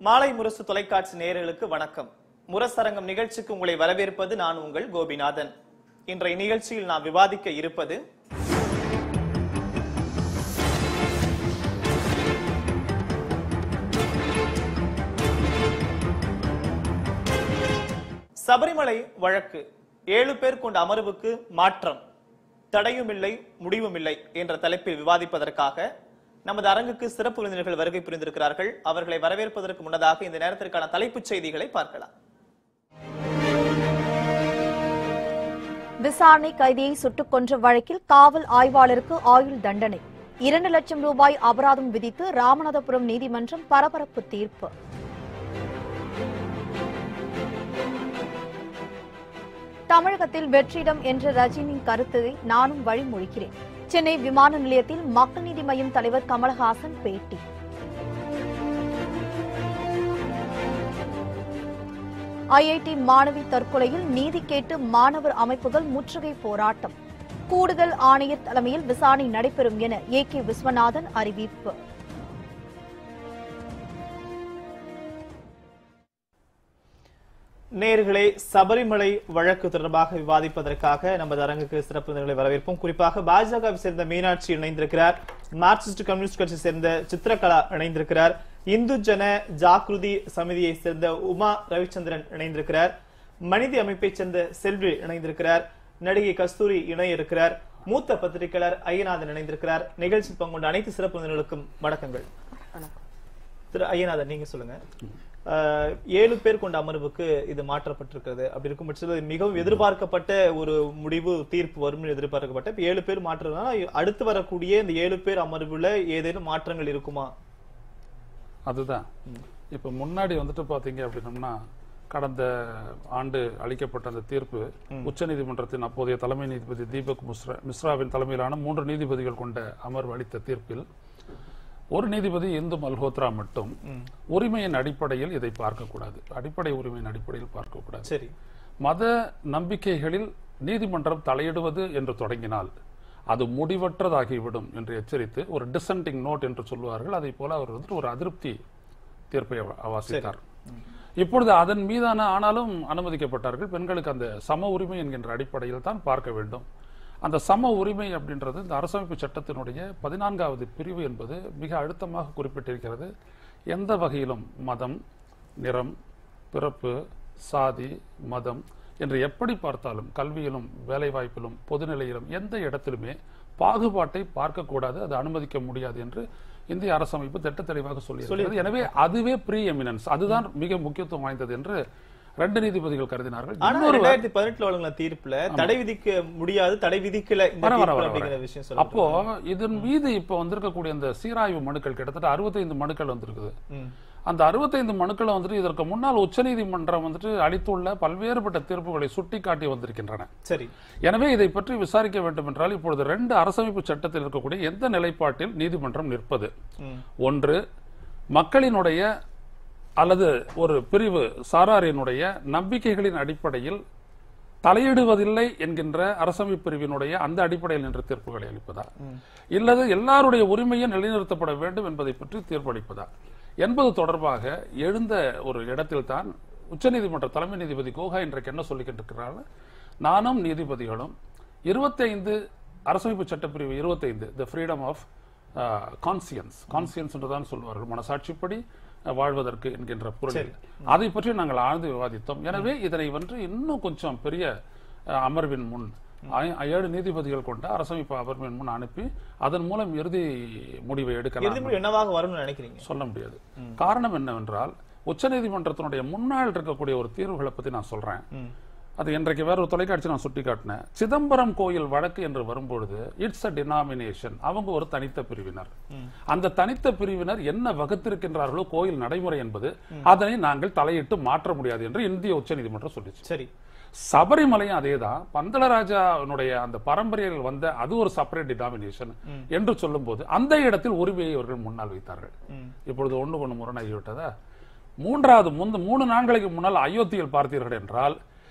மாலை முரசு தொலைக்காட்சி நேயர்களுக்கு வணக்கம் முரசரங்கம் நிகழ்ச்சிக்கு உங்களை வரவேற்பது நான் உங்கள் கோபிநாதன் இன்றைய நிகழ்ச்சியில் நாம் விவாதிக்க இருப்பது சபரிமலை வழக்கு ஏழு பேர் கொண்ட அமர்வுக்கு மாற்றம் தடையுமில்லை முடிவுமில்லை என்ற தலைப்பில் விவாதிப்பதற்காக நமது அரங்குக்கு சிறப்பு விருந்தினர்கள் வருகை புரிந்திருக்கிறார்கள் அவர்களை வரவேற்பதற்கு முன்னதாக இந்த நேரத்திற்கான தலைப்புச் செய்திகளை பார்க்கலாம் விசாரணை கைதியை சுட்டுக் கொன்ற வழக்கில் காவல் ஆய்வாளருக்கு ஆயுள் தண்டனை இரண்டு லட்சம் ரூபாய் அபராதம் விதித்து ராமநாதபுரம் நீதிமன்றம் பரபரப்பு தீர்ப்பு தமிழகத்தில் வெற்றிடம் என்ற ரஜினியின் கருத்தை நானும் வழிமொழிக்கிறேன் சென்னை விமான நிலையத்தில் மக்கள் நீதி மய்யம் தலைவர் கமலஹாசன் பேட்டி ஐஐடி மாணவி தற்கொலையில் நீதி கேட்டு மாணவர் அமைப்புகள் முற்றுகை போராட்டம் கூடுதல் ஆணையர் தலைமையில் விசாரணை நடைபெறும் என ஏ கே விஸ்வநாதன் அறிவிப்பு நேர்களே சபரிமலை வழக்கு தொடர்பாக விவாதிப்பதற்காக நமது அரங்குக்கு சிறப்பு விருந்தினர்களை வரவேற்போம் குறிப்பாக பாஜகவை சேர்ந்த மீனாட்சி இணைந்திருக்கிறார் மார்க்சிஸ்ட் கம்யூனிஸ்ட் கட்சி சேர்ந்த சித்திரகலா இணைந்திருக்கிறார் இந்து ஜன ஜாக்ருதி சமிதியை சேர்ந்த உமா ரவிச்சந்திரன் இணைந்திருக்கிறார் மனித அமைப்பைச் சேர்ந்த செல்வி இணைந்திருக்கிறார் நடிகை கஸ்தூரி இணைய இருக்கிறார் மூத்த பத்திரிகையாளர் ஐயநாதன் இணைந்திருக்கிறார் நிகழ்ச்சியில் பங்குண்ட அனைத்து சிறப்பு விருந்தினர்களுக்கும் வணக்கங்கள் திரு ஐயநாதன் நீங்க சொல்லுங்க அஹ், ஏழு பேர் கொண்ட அமர்வுக்கு இது மாற்றப்பட்டிருக்கிறது அப்படி இருக்கும் பட்சத்தில் இது மிகவும் எதிர்பார்க்கப்பட்ட ஒரு முடிவு தீர்ப்பு வரும்னு எதிர்பார்க்கப்பட்ட இப்ப ஏழு பேர் மாற்றுறதுனா அடுத்து வரக்கூடிய இந்த ஏழு பேர் அமர்வுல ஏதேனும் மாற்றங்கள் இருக்குமா அதுதான் இப்ப முன்னாடி வந்துட்டு பாத்தீங்க அப்படின்னம்னா கடந்த ஆண்டு அளிக்கப்பட்ட அந்த தீர்ப்பு உச்சநீதிமன்றத்தின் அப்போதைய தலைமை நீதிபதி தீபக் மிஸ்ரா மிஸ்ராவின் தலைமையிலான மூன்று நீதிபதிகள் கொண்ட அமர்வு அளித்த தீர்ப்பில் ஒரு நீதிபதி இந்து மல்ஹோத்ரா மட்டும் உரிமையின் அடிப்படையில் இதை பார்க்கக்கூடாது அடிப்படை உரிமையின் அடிப்படையில் பார்க்கக்கூடாது சரி மத நம்பிக்கைகளில் நீதிமன்றம் தலையிடுவது என்று தொடங்கினால் அது முடிவற்றதாகிவிடும் என்று எச்சரித்து ஒரு டிசென்டிங் நோட் என்று சொல்லுவார்கள் அதை போல அவர் வந்துட்டு ஒரு அதிருப்தி தீர்ப்பை அவ- வாசித்தார் இப்பொழுது அதன் மீதான ஆனாலும் அனுமதிக்கப்பட்டார்கள் பெண்களுக்கு அந்த சம உரிமை என்கின்ற அடிப்படையில் தான் பார்க்க வேண்டும் அந்த சம உரிமை அப்படின்றது இந்த அரசமைப்பு சட்டத்தினுடைய பதினான்காவது பிரிவு என்பது மிக அழுத்தமாக குறிப்பிட்டிருக்கிறது எந்த வகையிலும் மதம் நிறம் பிறப்பு சாதி மதம் என்று எப்படி பார்த்தாலும் கல்வியிலும் வேலைவாய்ப்பிலும் பொதுநிலையிலும் எந்த இடத்திலுமே பாகுபாட்டை பார்க்கக்கூடாது அது அனுமதிக்க முடியாது என்று இந்திய அரசமைப்பு திட்ட தெளிவாக சொல்லியிருக்கிறது எனவே அதுவே ப்ரீ எமினன்ஸ் அதுதான் மிக முக்கியத்துவம் வாய்ந்தது என்று ரெண்டு நீதிபதிகள் கருதினார்கள் ஆனா இன்னொரு ரெண்டாயிரத்தி பதினெட்டுல வழங்கின தீர்ப்புல தடை விதிக்க முடியாது தடை விதிக்கல இந்த வர, வர, தீர்ப்பு வர, அப்படிங்கிற வர. விஷயம் சொல்ல அப்போ இதன் மீது இப்ப வந்திருக்கக்கூடிய இந்த சீராய்வு மனுக்கள் கிட்டத்தட்ட 65 மனுக்கள் வந்திருக்குது அந்த 65 மனுக்களை வந்துட்டு இதற்கு முன்னால் உச்சநீதிமன்றம் வந்துட்டு அளித்துள்ள பல்வேறுபட்ட தீர்ப்புகளை சுட்டிக்காட்டி வந்திருக்கின்றன சரி எனவே இதை பற்றி விசாரிக்க வேண்டும் என்றால் இப்பொழுது ரெண்டு அரசமைப்பு சட்டத்தில் இருக்கக்கூடிய எந்த நிலைப்பாட்டில் நீதிமன்றம் நிற்பது ஒன்று மக்களினுடைய அல்லது ஒரு பிரிவு சாராரினுடைய நம்பிக்கைகளின் அடிப்படையில் தலையிடுவதில்லை என்கின்ற அரசமைப்பு பிரிவினுடைய அந்த அடிப்படையில் நின்ற தீர்ப்புகளை அளிப்பதா இல்லது எல்லாருடைய உரிமையும் நிலைநிறுத்தப்பட வேண்டும் என்பதை பற்றி தீர்ப்பளிப்பதா என்பது தொடர்பாக எழுந்த ஒரு இடத்தில் தான் உச்சநீதிமன்ற தலைமை நீதிபதி கோகா இன்றைக்கு என்ன சொல்லிக்கிட்டு நானும் நீதிபதிகளும் 25 அரசமைப்பு சட்டப்பிரிவு 25 the freedom of conscience conscience என்றுதான் சொல்வார்கள் மனசாட்சிப்படி அஹ், வாழ்வதற்கு என்கின்ற பொருளில் அதை பற்றி நாங்கள் ஆழ்ந்து விவாதித்தோம் எனவே இதனை வந்து இன்னும் கொஞ்சம் பெரிய அஹ், அமர்வின் முன் ஐ- ஏழு நீதிபதிகள் கொண்ட அரசமைப்பு அமர்வின் முன் அனுப்பி அதன் மூலம் இறுதி முடிவை எடுக்கலாம் இறுதி முடிவு என்னவாக வரும்னு நினைக்கிறீங்க சொல்ல முடியாது காரணம் என்னவென்றால் உச்சநீதிமன்றத்தினுடைய முன்னாள் இருக்கக்கூடிய ஒரு தீர்வுகளை பத்தி நான் சொல்றேன் அது இன்றைக்கு வேற ஒரு தொலைக்காட்சி நான் சுட்டி காட்டினேன் சிதம்பரம் கோயில் வழக்கு என்று வரும்பொழுது இட்ஸ் அ டினாமினேஷன் அவங்க ஒரு தனித்த பிரிவினர் அந்த தனித்த பிரிவினர் என்ன வகுத்திருக்கின்றார்களோ கோயில் நடைமுறை என்பது அதனை நாங்கள் தலையிட்டு மாற்ற முடியாது என்று இந்திய உச்சநீதிமன்றம் சொல்லிச்சு சரி சபரிமலையும் அதேதான் பந்தளராஜாவுடைய அந்த பரம்பரையில் வந்த அது ஒரு செப்பரேட் டினாமினேஷன் என்று சொல்லும்போது அந்த இடத்தில் உரிமையை அவர்கள் முன்னால் வைத்தார்கள் இப்பொழுது ஒண்ணு ஒண்ணு முரணாகிவிட்டதா மூன்றாவது முந்த மூணு நாட்களுக்கு முன்னால் அயோத்தியில் பார்த்தீர்கள் என்றால்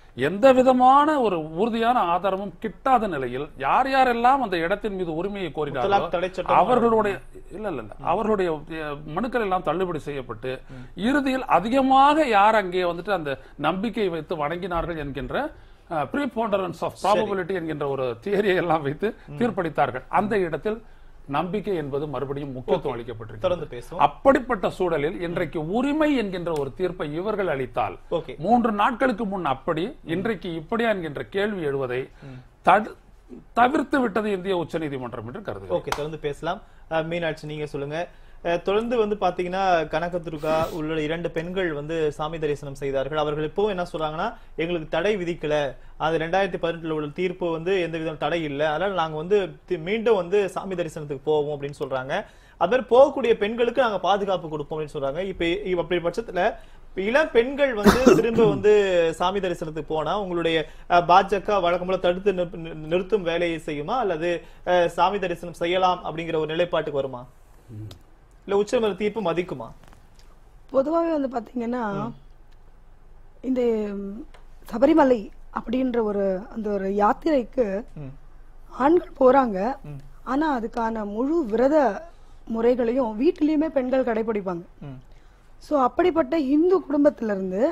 எந்த விதமான ஒரு உறுதியான ஆதாரமும் கிட்டாத நிலையில் யார் யாரெல்லாம் அந்த இடத்தின் மீது உரிமையை கோரினார்களோ முத்தலாக் தடை சட்டம் அவர்களுடைய இல்ல இல்ல இல்ல அவர்களுடைய அஹ், மனுக்கள் எல்லாம் தள்ளுபடி செய்யப்பட்டு இறுதியில் அதிகமாக யார் அங்கே வந்துட்டு அந்த நம்பிக்கை வைத்து வணங்கினார்கள் என்கின்ற ப்ரீபோண்டரன்ஸ் ஆஃப் ப்ராபபிலிட்டி என்கின்ற ஒரு தியரியை எல்லாம் வைத்து தீர்ப்பளித்தார்கள் அந்த இடத்தில் நம்பிக்கை என்பது மறுபடியும் முக்கியத்துவம் அளிக்கப்பட்டிருக்கிறது தொடர்ந்து பேசுவோம் அப்படிப்பட்ட சூழலில் இன்றைக்கு உரிமை என்கின்ற ஒரு தீர்ப்பை இவர்கள் அளித்தால் ஓகே மூன்று நாட்களுக்கு முன் அப்படி இன்றைக்கு இப்படியா என்கின்ற கேள்வி எழுவதை தடு- தவிர்த்து விட்டது இந்திய உச்சநீதிமன்றம் என்று கருதுகிறேன் ஓகே தொடர்ந்து பேசலாம் அஹ், மீனாட்சி நீங்க சொல்லுங்க அஹ், தொடர்ந்து வந்து பாத்தீங்கன்னா கனகதுர்கா உள்ள இரண்டு பெண்கள் வந்து சாமி தரிசனம் செய்தார்கள் அவர்கள் இப்போ என்ன சொல்றாங்கன்னா எங்களுக்கு தடை விதிக்கல அது ரெண்டாயிரத்தி பதினெட்டுல உள்ள தீர்ப்பு வந்து எந்த விதம் தடை இல்லை அதனால நாங்க வந்து தி- மீண்டும் வந்து சாமி தரிசனத்துக்கு போவோம் அப்படின்னு சொல்றாங்க அது மாதிரி போகக்கூடிய பெண்களுக்கு நாங்க பாதுகாப்பு கொடுப்போம் அப்படின்னு சொல்றாங்க இப்ப இப்ப அப்படி பட்சத்துல இப்ப இளம் பெண்கள் வந்து திரும்ப வந்து சாமி தரிசனத்துக்கு போனா உங்களுடைய அஹ், பாஜக வழக்கம் போல தடுத்து நிறுத்த- நி- நிறுத்தும் வேலையை செய்யுமா அல்லது அஹ், சாமி தரிசனம் செய்யலாம் அப்படிங்கிற ஒரு நிலைப்பாட்டுக்கு வருமா இல்ல உச்சநீதிமன்ற தீர்ப்பு மதிக்குமா பொதுவாகவே வந்து பாத்தீங்கன்னா இந்த ம், சபரிமலை அப்படின்ற ஒரு அந்த ஒரு யாத்திரைக்கு ம். ஆண்கள் போறாங்க ஆனா அதுக்கான முழு விரத முறைகளையும் வீட்டிலயுமே பெண்கள் கடைபிடிப்பாங்க ம். சோ அப்படிப்பட்ட இந்து குடும்பத்துல இருந்து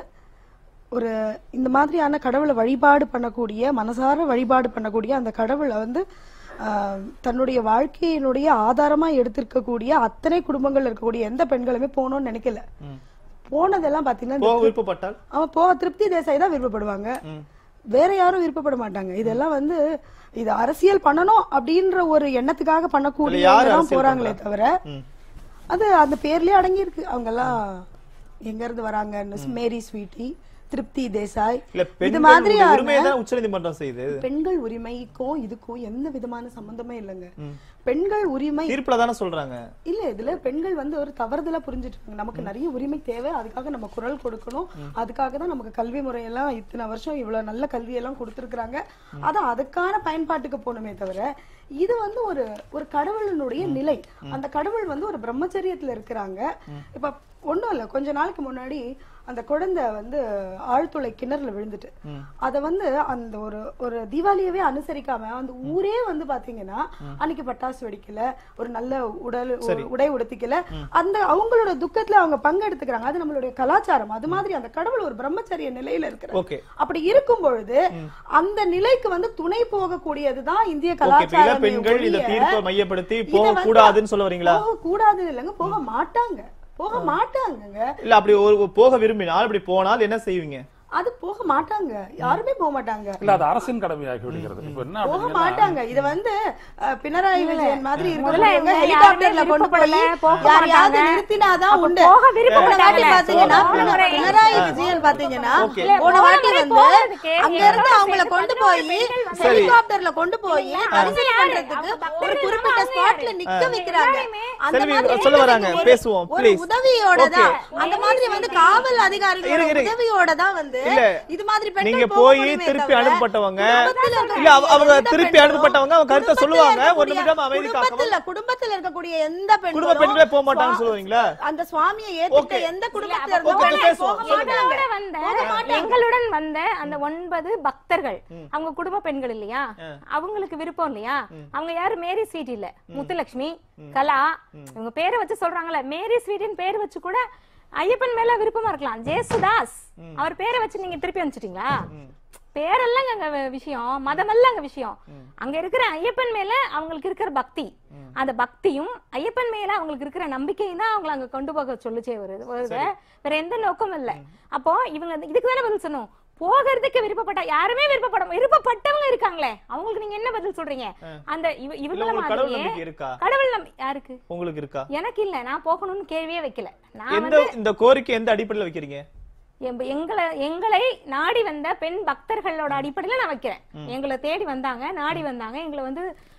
ஒரு இந்த மாதிரியான கடவுளை வழிபாடு பண்ணக்கூடிய மனசார வழிபாடு பண்ணக்கூடிய அந்த கடவுளை வந்து ஆஹ், தன்னுடைய வாழ்க்கையினுடைய ஆதாரமா எடுத்திருக்கக்கூடிய அத்தனை குடும்பங்கள் இருக்கக்கூடிய எந்த பெண்களுமே போகணும்னு நினைக்கல ம். போனதெல்லாம் பாத்தீங்கன்னா போக விருப்பப்பட்டால் அவன் போக திருப்தி தேசாய் தான் விருப்பப்படுவாங்க ம். வேற யாரும் விருப்பப்பட மாட்டாங்க இதெல்லாம் வந்து இது அரசியல் பண்ணணும் அப்படின்ற ஒரு எண்ணத்துக்காக யார் பண்ணக்கூடிய அரசியல் போறாங்களே பண்றா? தவிர ம். அது அந்த பேர்லயே அடங்கி இருக்கு அவங்க எல்லாம் எங்க இருந்து வராங்க மேரி ஸ்வீட்டி திருப்தி தேசாய் இல்ல இது பெண்கள் மாதிரியான உரிமையை தான் உச்சநீதிமன்றம் செய்யுது பெண்கள் உரிமைக்கும் இதுக்கும் எந்த விதமான சம்பந்தமே இல்லைங்க பெண்கள் உரிமை தீர்ப்புல தானே சொல்றாங்க இல்ல இதுல பெண்கள் வந்து ஒரு தவறுதலா புரிஞ்சுட்டு இருக்காங்க நமக்கு நிறைய உரிமை தேவை அதுக்காக நம்ம குரல் கொடுக்கணும் அதுக்காக தான் நமக்கு கல்வி முறையெல்லாம் இத்தனை வருஷம் இவ்வளவு நல்ல கல்வி எல்லாம் கொடுத்திருக்கிறாங்க அது அதுக்கான பயன்பாட்டுக்கு போகணுமே தவிர இது வந்து ஒரு ஒரு கடவுளினுடைய நிலை அந்த கடவுள் வந்து ஒரு பிரம்மச்சரியத்துல இருக்கிறாங்க இப்ப ஒண்ணும் இல்ல கொஞ்ச நாளைக்கு முன்னாடி அந்த குழந்தை வந்து ஆழ்துளை கிணறுல விழுந்துட்டு அத வந்து அந்த ஒரு ஒரு தீபாவளியவே அனுசரிக்காம அந்த ஊரே வந்து பாத்தீங்கன்னா அன்னைக்கு பட்டாசு வெடிக்கல ஒரு நல்ல உடல் சரி. உடை உடுத்திக்கல அந்த அவங்களோட துக்கத்துல அவங்க பங்கெடுத்துக்கிறாங்க அது நம்மளுடைய கலாச்சாரம் அது மாதிரி அந்த கடவுள் ஒரு பிரம்மச்சரிய நிலையில இருக்கிறார் ஓகே அப்படி இருக்கும் பொழுது அந்த நிலைக்கு வந்து துணை போகக்கூடியதுதான் இந்திய ஓகே இப்ப இள கலாச்சாரம் பெண்கள் இந்த தீர்ப்பை மையப்படுத்தி போக கூடாதுன்னு சொல்ல வரீங்களா போக கூடாது இல்லைங்க போக மாட்டாங்க போக மாட்டாங்கங்க இல்ல அப்படி ஒரு போக விரும்பினால் அப்படி போனால் என்ன செய்வீங்க அது போக மாட்டாங்க யாருமே போக மாட்டாங்க இல்ல அது அரசின் கடமையாகி விடுகிறது இப்ப என்ன போக அப்படின்னா மாட்டாங்க இது வந்து அஹ், பினராயி விஜயன் மாதிரி முதல்ல இருக்கிறவங்க இவங்க ஹெலிகாப்டர்ல யாருமே கொண்டு போய் விருப்பப்படல, போக யாரையாவது மாட்டாங்க. நிறுத்தினாதான் அப்ப உண்டு போக விருப்பப்பட்டாங்க. போன வாட்டி பாத்தீங்கன்னா போக பின- முறை. பினராயி விஜயன் பாத்தீங்கன்னா ஓகே. இல்ல, போன போன வாட்டி முறை வந்து போனதுக்கு அங்க எவ்வளவு இருந்து அவங்கள சேர்த்து கொண்டு பதினோரு போய் பெண்கள் வந்து சரி. ஹெலிகாப்டர்ல கொண்டு போய் தரிசனம் யாரு? பண்றதுக்கு அவங்க ஒரு ஒரு குறிப்பிட்ட நாள் ஸ்பாட்ல யாரு? நிக்க வைக்கிறாங்க அந்த செல்வி, மாதிரி சொல்ல வராங்க. ஒரு- பேசுவோம், ஒரு please. உதவியோட தான் Okay. அந்த மாதிரி வந்து காவல் அதிகாரிகளோட இரு, இரு. உதவியோட தான் வந்து இல்ல, இது மாதிரி பெண்கள் நீங்க போக போய் முடியுமே திருப்பி தவிர, அனுப்பப்பட்டவங்க குடும்பத்துல இருக்கக்கூடிய இல்ல அவ- அவங்க எந்த திருப்பி பெண்களும் அனுப்பப்பட்டவங்க அவங்க கருத்தை குடும்பத்துல சொல்லுவாங்க ஒரு இருக்கக்கூடிய- நிமிடம் அமைதி காக்கவும் குடும்பத்துல குடும்பத்துல இருக்கக்கூடிய எந்த குடும்ப பெண்களும் பெண்களே போக மாட்டாங்கன்னு சுவா- சொல்லுவீங்களா அந்த சுவாமியை ஏத்துக்க Okay. எந்த குடும்பத்துல ஓகே, இருந்தவங்களும் இப்ப பேசுவோம். போக சொல்லுங்க. மாட்டாங்க. எங்களோட வந்த போக மாட்டாங்க. எங்களுடன் வந்த அந்த ஒன்பது பக்தர்கள் அவங்க குடும்ப பெண்கள் இல்லையா அவங்களுக்கு விருப்பம் இல்லையா அவங்க யாரு மேரி ஸ்வீட் இல்ல முத்துலட்சுமி கலா இவங்க பேரை வச்சு சொல்றாங்கல்ல மேரி ஸ்வீட்டின் பேர் வச்சு கூட ஐயப்பன் மேல விருப்பமா இருக்கலாம் ஜேசுதாஸ் அவர் பேரை வச்சு நீங்க திருப்பி அனுப்பிச்சிட்டீங்களா பேரெல்லாம் அங்க வி- விஷயம் மதமெல்லாம் அங்க விஷயம் அங்க இருக்கிற ஐயப்பன் மேல அவங்களுக்கு இருக்கிற பக்தி அந்த பக்தியும் ஐயப்பன் மேல அவங்களுக்கு இருக்கிற நம்பிக்கையும் தான் அவங்களை அங்க கொண்டு போக சொல்லுச்சே வருது வருது வேற எந்த நோக்கமும் இல்ல அப்போ இவங்க இதுக்கு தானே பதில் சொன்னோம் போகிறதுக்கு விருப்பப்பட்ட யாருமே விருப்பப்பட விருப்பப்பட்டவங்க இருக்காங்களே அவங்களுக்கு நீங்க என்ன பதில் சொல்றீங்க அந்த இவ இல்ல இவங்கள உங்களுக்கு கடவுள் மாதிரியே நம்பிக்கை இருக்கா கடவுள் நம்பி யாருக்கு உங்களுக்கு இருக்கா எனக்கு இல்ல நான் போகணும்னு கேள்வியே வைக்கல நான் எந்த இந்த கோரிக்கை எந்த அடிப்படையில வைக்கிறீங்க எம்ப- எங்களை எங்களை நாடி வந்த பெண் பக்தர்களோட அடிப்படையில நான் வைக்கிறேன் எங்களை தேடி வந்தாங்க நாடி வந்தாங்க எங்களை வந்து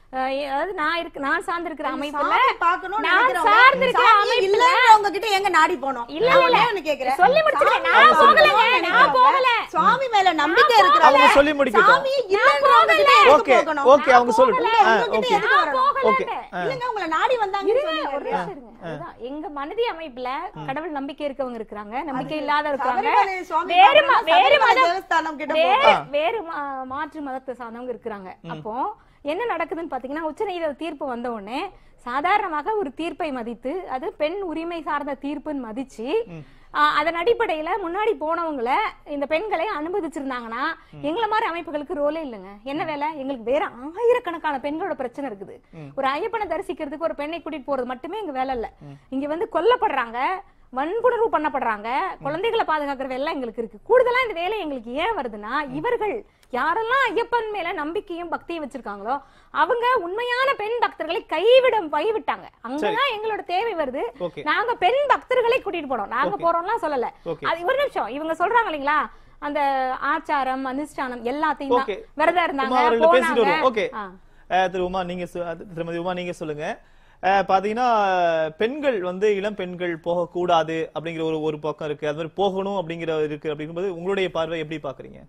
அஹ், அதாவது நான் இருக்கு நான் சார்ந்திருக்கிற அமைப்புல சாமி பார்க்கணும்னு நான் நினைக்கிறவங்க, சார்ந்திருக்கிற சாமி அமைப்புல இல்லைன்றவங்க கிட்ட எங்க நாடி போனோம் இல்ல, இல்ல, நான் இல்ல. ஒண்ணே ஒண்ணு கேக்குறேன். சொல்லி முடிச்சிருக்கேன். சாமி நான் போகலைங்க, பார்க்கணும்னு நான் நினைக்கிறவங்க, போகல. சுவாமி மேல நம்பிக்கை அவங்க இருக்கிறவங்க சொல்லி முடிக்கட்டும். சாமி இல்லைன்றவங்க கிட்ட எதுக்கு ஓகே போகணும்? ஓகே அவங்க சொல்லட்டும் உங்க- ஆ, உங்ககிட்ட ஓகே எதுக்கு வரணும்? ஓகே ஆ. இல்லைங்க உங்களை நாடி வந்தாங்கன்னு இருங்க, சொன்னீங்க ஒரு இல்லையா? நிமிஷம் இருங்க. அதுதான். எங்க மனதி அமைப்புல கடவுள் நம்பிக்கை இருக்கவங்க இருக்கிறாங்க நம்பிக்கை இல்லாத இருக்காங்க சபரிமலை சுவாமி வேறு ம- பார்க்கணும்னா வேறு சபரிமலை மதம் தேவஸ்தானம் கிட்ட வேறு போகணும். வேறு மா- மாற்று மதத்தை சார்ந்தவங்க இருக்கிறாங்க அப்போ என்ன நடக்குதுன்னு பாத்தீங்கன்னா உச்சநீதிமன்ற தீர்ப்பு வந்த உடனே சாதாரணமாக ஒரு தீர்ப்பை மதித்து அது பெண் உரிமை சார்ந்த தீர்ப்புன்னு மதிச்சு ஆ, அதன் அடிப்படையில முன்னாடி போனவங்கள இந்த பெண்களை அனுமதிச்சிருந்தாங்கன்னா எங்களை மாதிரி அமைப்புகளுக்கு ரோலே இல்லைங்க என்ன வேலை எங்களுக்கு வேற ஆயிரக்கணக்கான பெண்களோட பிரச்சனை இருக்குது ஒரு ஐயப்பனை தரிசிக்கிறதுக்கு ஒரு பெண்ணை கூட்டிட்டு போறது மட்டுமே எங்க வேலை இல்ல இங்க வந்து கொல்லப்படுறாங்க வன்புணர்வு பண்ணப்படுறாங்க குழந்தைகளை பாதுகாக்கிற வேலை எங்களுக்கு இருக்கு கூடுதலா இந்த வேலை எங்களுக்கு ஏன் வருதுன்னா இவர்கள் யாரெல்லாம் ஐயப்பன் மேல நம்பிக்கையும் பக்தியும் வச்சிருக்காங்களோ அவங்க உண்மையான பெண் பக்தர்களை கைவிடம் கைவிட்டாங்க அங்கதான் எங்களோட தேவை வருது ஓகே நாங்க பெண் பக்தர்களை கூட்டிட்டு போனோம் நாங்க Okay. போறோம்லாம் சொல்லல ஓகே அது ஒரு நிமிஷம் இவங்க சொல்றாங்க இல்லைங்களா அந்த ஆச்சாரம் அனுஷ்டானம் எல்லாத்தையும் தான் ஓகே விரதம் உமா இருந்தாங்க அவர்கள் பேசிட்டு வருவோம் போனாங்க ஓகே ஆ. அஹ், திரு உமா நீங்க சொ- அது- திருமதி உமா நீங்க சொல்லுங்க அஹ், பாத்தீங்கன்னா பெண்கள் வந்து இளம் பெண்கள் போகக்கூடாது அப்படிங்கிற ஒரு ஒரு பக்கம் இருக்கு அது மாதிரி போகணும் அப்படிங்கிற இருக்கு அப்படிங்கும்போது உங்களுடைய பார்வை எப்படி பாக்குறீங்க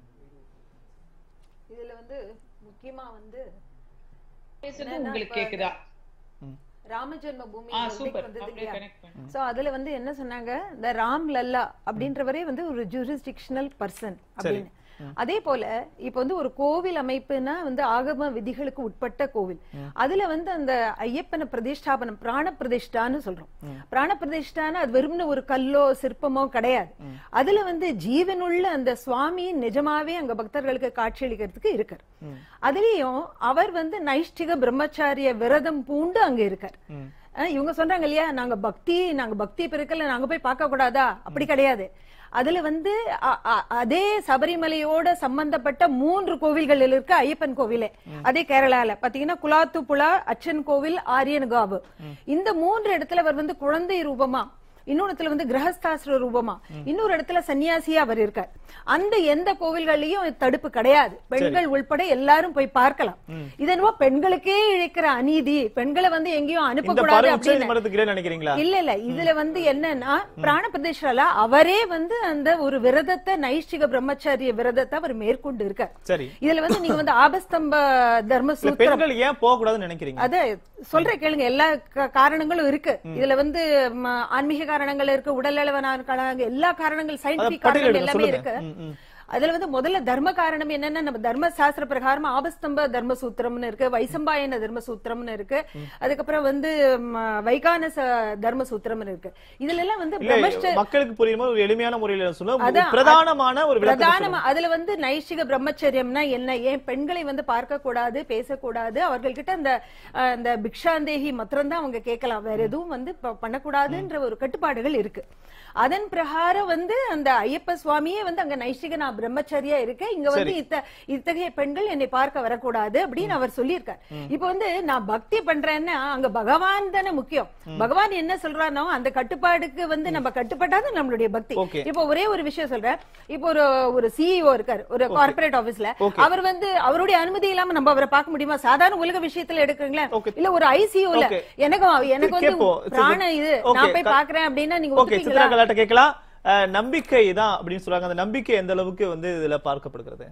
இதுல வந்து முக்கியமா வந்து பேசுறது என்னன்னா, உங்களுக்கு இப்ப கேக்குதா ராம ஜென்ம பூமி ஆ வந்து சூப்பர் வந்தது அப்படியே இல்லையா கனெக்ட் பண்ணு சோ அதுல வந்து என்ன சொன்னாங்க இந்த ராம் லல்லா அப்படின்றவரே வந்து ஒரு ஜூரிஸ்டிக்ஷனல் பர்சன் அப்படின்னு அதே போல இப்ப வந்து ஒரு கோவில் அமைப்புனா வந்து ஆகம விதிகளுக்கு உட்பட்ட கோவில் அதுல வந்து அந்த ஐயப்பன பிரதிஷ்டாபனம் பிராண பிரதிஷ்டான்னு சொல்றோம் பிராண பிரதிஷ்டான அது வெறும்னு ஒரு கல்லோ சிற்பமோ கிடையாது அதுல வந்து ஜீவனுள்ள அந்த சுவாமி நிஜமாவே அங்க பக்தர்களுக்கு காட்சியளிக்கிறதுக்கு இருக்கார் அதுலயும் அவர் வந்து நைஷ்டிக பிரம்மச்சாரிய விரதம் பூண்டு அங்க இருக்கார் அஹ் இவங்க சொல்றாங்க இல்லையா நாங்க பக்தி நாங்க பக்தி பெருக்கல நாங்க போய் பார்க்க கூடாதா அப்படி கிடையாது அதுல வந்து அ- அ- அதே சபரிமலையோட சம்பந்தப்பட்ட மூன்று கோவில்கள் இருக்கு ஐயப்பன் கோவிலே அதே கேரளால பாத்தீங்கன்னா குலாத்துப்புழா அச்சன் கோவில் ஆரியன்காவு இந்த மூன்று இடத்துல அவர் வந்து குழந்தை ரூபமா இன்னொருத்துல வந்து கிரகஸ்தாசிர ரூபமா இன்னொரு இடத்துல சன்னியாசியா அவர் இருக்கார் அந்த எந்த கோவில்கள்லயும் தடுப்பு கிடையாது பெண்கள் உள்பட எல்லாரும் போய் பார்க்கலாம் இது என்னவோ பெண்களுக்கே இழைக்கிற அநீதி பெண்களை வந்து எங்கேயும் இந்த அனுப்பக்கூடாது பார்வை உச்ச அப்படின்னு நீதிமன்றத்துக்கு நினைக்கிறீங்களா இல்ல இல்ல இதுல வந்து என்னன்னா பிராண பிரதேஷால அவரே வந்து அந்த ஒரு விரதத்தை நைஷ்டிக பிரம்மச்சாரிய விரதத்தை அவர் மேற்கொண்டு இருக்கார் சரி இதுல வந்து நீங்க வந்து ஆபஸ்தம்ப தர்ம இல்ல சூத்திரம் பெண்கள் ஏன் போக கூடாதுன்னு நினைக்கிறீங்க அத சொல்ற கேளுங்க எல்லா கா- காரணங்களும் இருக்கு இதுல வந்து ம, ஆன்மீக காரணங்கள் இருக்கு உடல் அளவனான காரணங்கள் எல்லா காரணங்கள் சயின்டிபிக் பட்டியலிடுங்க, காரணங்கள் எல்லாமே சொல்லுங்க. இருக்கு ம், ம். அதுல வந்து முதல்ல தர்ம காரணம் என்னன்னா நம்ம தர்ம சாஸ்திர பிரகாரம் ஆபஸ்தம்ப தர்ம சூத்திரம்னு இருக்கு வைசம்பாயன தர்ம சூத்திரம்னு இருக்கு அதுக்கப்புறம் வந்து ம, வைகானச தர்ம சூத்திரம்னு இருக்கு இதுல எல்லாம் வந்து இல்ல பிரம்மஷ்ட மக்களுக்கு புரியுற மாதிரி ஒரு எளிமையான முறையில சொல்ல அதான், பிரதானமான ஒரு விளக்கத்தை பிரதானமா அதுல வந்து நைஷ்டிக பிரம்மச்சரியம்னா என்ன ஏன் பெண்களை வந்து பார்க்க கூடாது பேசக்கூடாது அவர்கள்கிட்ட அந்த அஹ், அந்த பிக்ஷாந்தேகி மாத்திரம் தான் அவங்க கேட்கலாம் வேற எதுவும் வந்து ப- பண்ணக்கூடாதுன்ற ஒரு கட்டுப்பாடுகள் இருக்கு அதன் பிரகாரம் வந்து அந்த ஐயப்ப சுவாமியே வந்து அங்க நைஷ்டிக நான் பிரம்மச்சரியா இருக்கேன் இங்க வந்து இத்த இத்தகைய பெண்கள் என்னை பார்க்க வரக்கூடாது அப்படின்னு அவர் சொல்லியிருக்கார் இப்ப வந்து நான் பக்தி பண்றேன்னா அங்க பகவான் தானே முக்கியம் பகவான் என்ன சொல்றானோ அந்த கட்டுப்பாடுக்கு வந்து நம்ம கட்டுப்பட்டாதான் நம்மளுடைய பக்தி Okay. இப்போ ஒரே ஒரு விஷயம் சொல்றேன் இப்போ ஒரு ஒரு சிஇஓ இருக்காரு ஒரு கார்ப்பரேட் ஆபீஸ்ல Okay. அவர் வந்து அவருடைய அனுமதி இல்லாம நம்ம அவரை பார்க்க முடியுமா சாதாரண உலக விஷயத்துல எடுக்கிறீங்களா Okay. இல்ல ஒரு ஐசியூல Okay. எனக்கு எனக்கு வந்து கேப்போம். பிராண இது Okay. நான் போய் பாக்குறேன் அப்படின்னா நீங்க ஓகே சித்ரா ஒத்துப்பீங்களா கலாட்ட கேட்கலாம் அஹ், நம்பிக்கை தான் அப்படின்னு சொல்றாங்க அந்த நம்பிக்கை எந்த அளவுக்கு வந்து இதுல பார்க்கப்படுகிறது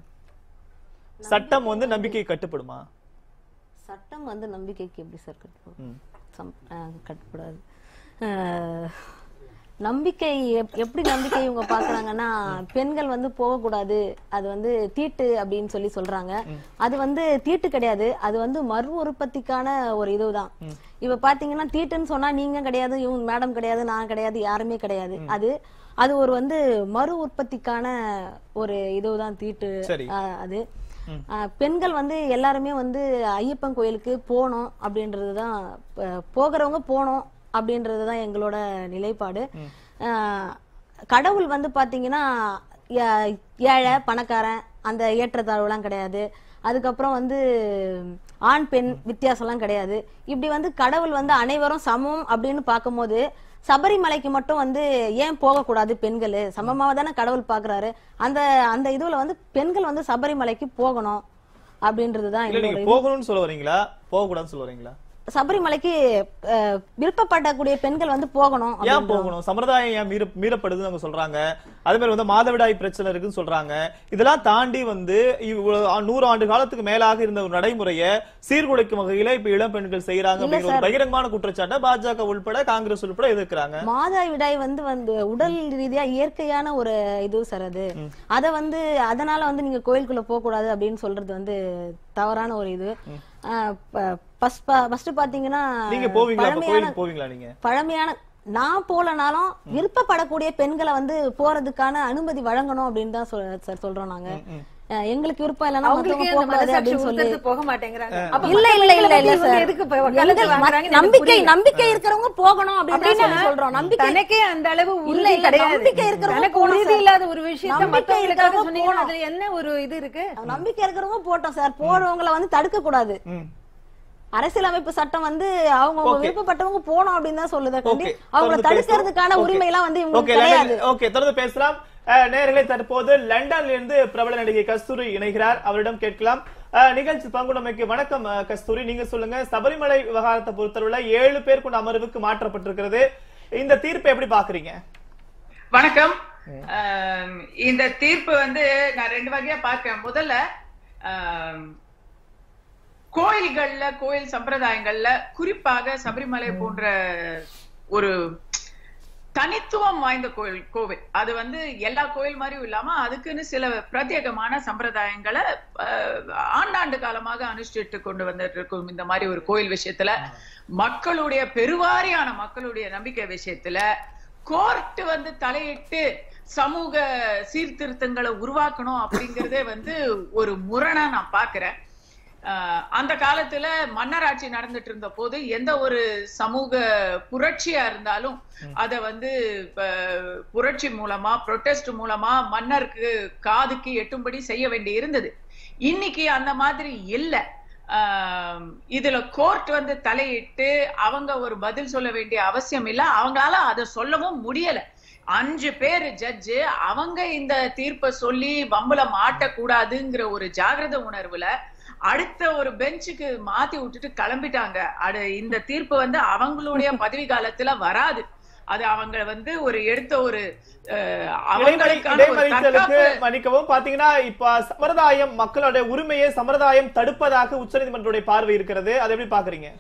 சட்டம் வந்து நம்பிக்கை கட்டுப்படுமா சட்டம் வந்து நம்பிக்கைக்கு எப்படி சார் கட்டுப்படும் ம். சம்- அஹ் கட்டுப்படாது அஹ் நம்பிக்கை எப்- எப்படி நம்பிக்கை இவங்க பாக்குறாங்கன்னா பெண்கள் வந்து போகக்கூடாது அது வந்து தீட்டு அப்படின்னு சொல்லி சொல்றாங்க அது வந்து தீட்டு கிடையாது அது வந்து மறு உற்பத்திக்கான ஒரு இதுதான் இப்ப பாத்தீங்கன்னா தீட்டுன்னு சொன்னா நீங்க கிடையாது இவங்க மேடம் கிடையாது நான் கிடையாது யாருமே கிடையாது அது அது ஒரு வந்து மறு உற்பத்திக்கான ஒரு இதுதான் தீட்டு சரி. அஹ் அது அஹ் பெண்கள் வந்து எல்லாருமே வந்து ஐயப்பன் கோயிலுக்கு போகணும் அப்படின்றது தான் போகிறவங்க போகணும் அப்படின்றது தான் எங்களோட நிலைப்பாடு அஹ் கடவுள் வந்து பாத்தீங்கன்னா ஏ- ஏழை பணக்காரன் அந்த ஏற்றத்தாழ்வுலாம் கிடையாது அதுக்கப்புறம் வந்து ஆண் பெண் வித்தியாசம்லாம் கிடையாது இப்படி வந்து கடவுள் வந்து அனைவரும் சமம் அப்படின்னு பார்க்கும்போது சபரிமலைக்கு மட்டும் வந்து ஏன் போகக்கூடாது பெண்கள் சமமாக தானே கடவுள் பார்க்கறாரு அந்த அந்த இதுல வந்து பெண்கள் வந்து சபரிமலைக்கு போகணும் அப்படின்றதுதான் இல்ல எங்களோட நீங்க போகணும்னு சொல்ல வரீங்களா போக கூடாதுன்னு சொல்ல வரீங்களா சபரிமலைக்கு அஹ், விருப்பப்படக்கூடிய பெண்கள் வந்து போகணும் ஏன் அப்படின்றோம். போகணும் சம்பிரதாயம் ஏன் மீற மீறப்படுதுன்னு அவங்க சொல்றாங்க அதே மாதிரி வந்து மாதவிடாய் பிரச்சனை இருக்குன்னு சொல்றாங்க இதெல்லாம் தாண்டி வந்து இவ்வளவு ஆ- நூறு ஆண்டு காலத்துக்கு மேலாக இருந்த ஒரு நடைமுறைய சீர்குலைக்கும் வகையில இப்ப இளம் பெண்கள் செய்யறாங்க இல்ல அப்படிங்கிற ஒரு சார். பகிரங்கமான குற்றச்சாட்டை பாஜக உள்பட காங்கிரஸ் உள்பட எதிர்க்கிறாங்க மாதவிடாய் வந்து வந்து உடல் ரீதியா இயற்கையான ஒரு இது சார் அது அத வந்து அதனால வந்து நீங்க கோயிலுக்குள்ள போக கூடாது அப்படின்னு சொல்றது வந்து தவறான ஒரு இது ஃபர்ஸ்ட் பாத்தீங்கன்னா நீங்க போவீங்களா அப்ப பழமையான கோயிலுக்கு போவீங்களா நீங்க பழமையான நான் போலனாலும் விருப்பப்படக்கூடிய பெண்களை வந்து போறதுக்கான அனுமதி வழங்கணும் அப்படின்னு தான் சொல்- சார் சொல்றோம் நாங்க அஹ் எங்களுக்கு விருப்பம் இல்லைன்னா அவங்களுக்கு மத்தவங்க அந்த போக கூடாது மனசாட்சி அப்படின்னு சொல்லி உறுத்துறது போக மாட்டேங்கிறாங்க அப்ப இல்ல மத்த இல்ல இல்ல பெண்களை இல்ல பத்தி இவங்க சார் எதுக்கு இப்ப வக்காலத்து எங்க- வாங்குறாங்கன்னு எனக்கு நம்பிக்கை புரியல. நம்பிக்கை இருக்கிறவங்க போகணும் அப்படின்னு அப்படின்னா சொல்லி சொல்றோம் நம்பிக்கை தனக்கே அந்த அளவு இல்ல, உறுதி இல்ல, கிடையாது நம்பிக்கை இருக்கிறவங்க தனக்கு போகணும் உறுதி சார். இல்லாத ஒரு விஷயத்த நம்பிக்கை மத்தவங்களுக்காக இருக்கிறவங்க சொன்னீங்கன்னா போகணும். அதுல என்ன ஒரு இது இருக்கு நம்பிக்கை இருக்கிறவங்க போட்டோம் சார் போறவங்கள வந்து தடுக்க கூடாது ம். அரசியலமைப்பு சட்டம் வந்து அவங்க Okay. விருப்பப்பட்டவங்க போனோம் அப்படின்னு தான் சொல்லுது கண்டி Okay. அவங்கள தொடர்ந்து தடுக்கிறதுக்கான பேசுவோம். உரிமை எல்லாம் வந்து Okay, இவங்களுக்கு லண்டன்- கிடையாது okay, தொடர்ந்து பேசலாம் அஹ், நேயர்களே தற்போது லண்டன்ல இருந்து பிரபல நடிகை கஸ்தூரி இணைகிறார் அவரிடம் கேட்கலாம் அஹ், நிகழ்ச்சி பங்குடமைக்கு வணக்கம் அஹ், கஸ்தூரி நீங்க சொல்லுங்க சபரிமலை விவகாரத்தை பொறுத்தவரை ஏழு பேர் கொண்ட அமர்வுக்கு மாற்றப்பட்டிருக்கிறது இந்த தீர்ப்பை எப்படி பாக்குறீங்க வணக்கம் ஆம், இந்த தீர்ப்பு வந்து நான் ரெண்டு வகையா பார்க்கிறேன் முதல்ல ஆம், கோயில்கள்ல கோயில் சம்பிரதாயங்கள்ல குறிப்பாக சபரிமலை போன்ற ஒரு தனித்துவம் வாய்ந்த கோயில் கோவில் அது வந்து எல்லா கோயில் மாதிரியும் இல்லாம அதுக்குன்னு சில பிரத்யேகமான சம்பிரதாயங்களை அஹ், ஆண்டாண்டு காலமாக அனுஷ்டிட்டு கொண்டு வந்துட்டு இருக்கும் இந்த மாதிரி ஒரு கோயில் விஷயத்துல மக்களுடைய பெருவாரியான மக்களுடைய நம்பிக்கை விஷயத்துல கோர்ட் வந்து தலையிட்டு சமூக சீர்திருத்தங்களை உருவாக்கணும் அப்படிங்கறதே வந்து ஒரு முரணா நான் பாக்குறேன் ஆஹ் அந்த காலத்துல மன்னராட்சி நடந்துட்டு இருந்த போது எந்த ஒரு சமூக புரட்சியா இருந்தாலும் அத வந்து இப்ப புரட்சி மூலமா புரொட்டஸ்ட் மூலமா மன்னருக்கு காதுக்கு எட்டும்படி செய்ய வேண்டி இருந்தது இன்னைக்கு அந்த மாதிரி இல்ல ஆஹ் இதுல கோர்ட் வந்து தலையிட்டு அவங்க ஒரு பதில் சொல்ல வேண்டிய அவசியம் இல்ல அவங்களால அதை சொல்லவும் முடியல அஞ்சு பேர் ஜட்ஜு அவங்க இந்த தீர்ப்பை சொல்லி வம்புல மாட்டக்கூடாதுங்கிற ஒரு ஜாகிரத உணர்வுல அடுத்த ஒரு பெஞ்சுக்கு மாத்தி விட்டுட்டு கிளம்பிட்டாங்க அடு இந்த தீர்ப்பு வந்து அவங்களுடைய பதவி காலத்துல வராது அது அவங்க வந்து ஒரு எடுத்த ஒரு அஹ், இடைமறி அவங்களுக்கான ஒரு இடைமறித்தலுக்கு தற்காப்பு மன்னிக்கவும் பாத்தீங்கன்னா இப்ப சம்பிரதாயம் மக்களுடைய உரிமையை சம்பிரதாயம் தடுப்பதாக உச்சநீதிமன்றத்துடைய பார்வை இருக்கிறது அதை எப்படி பாக்குறீங்க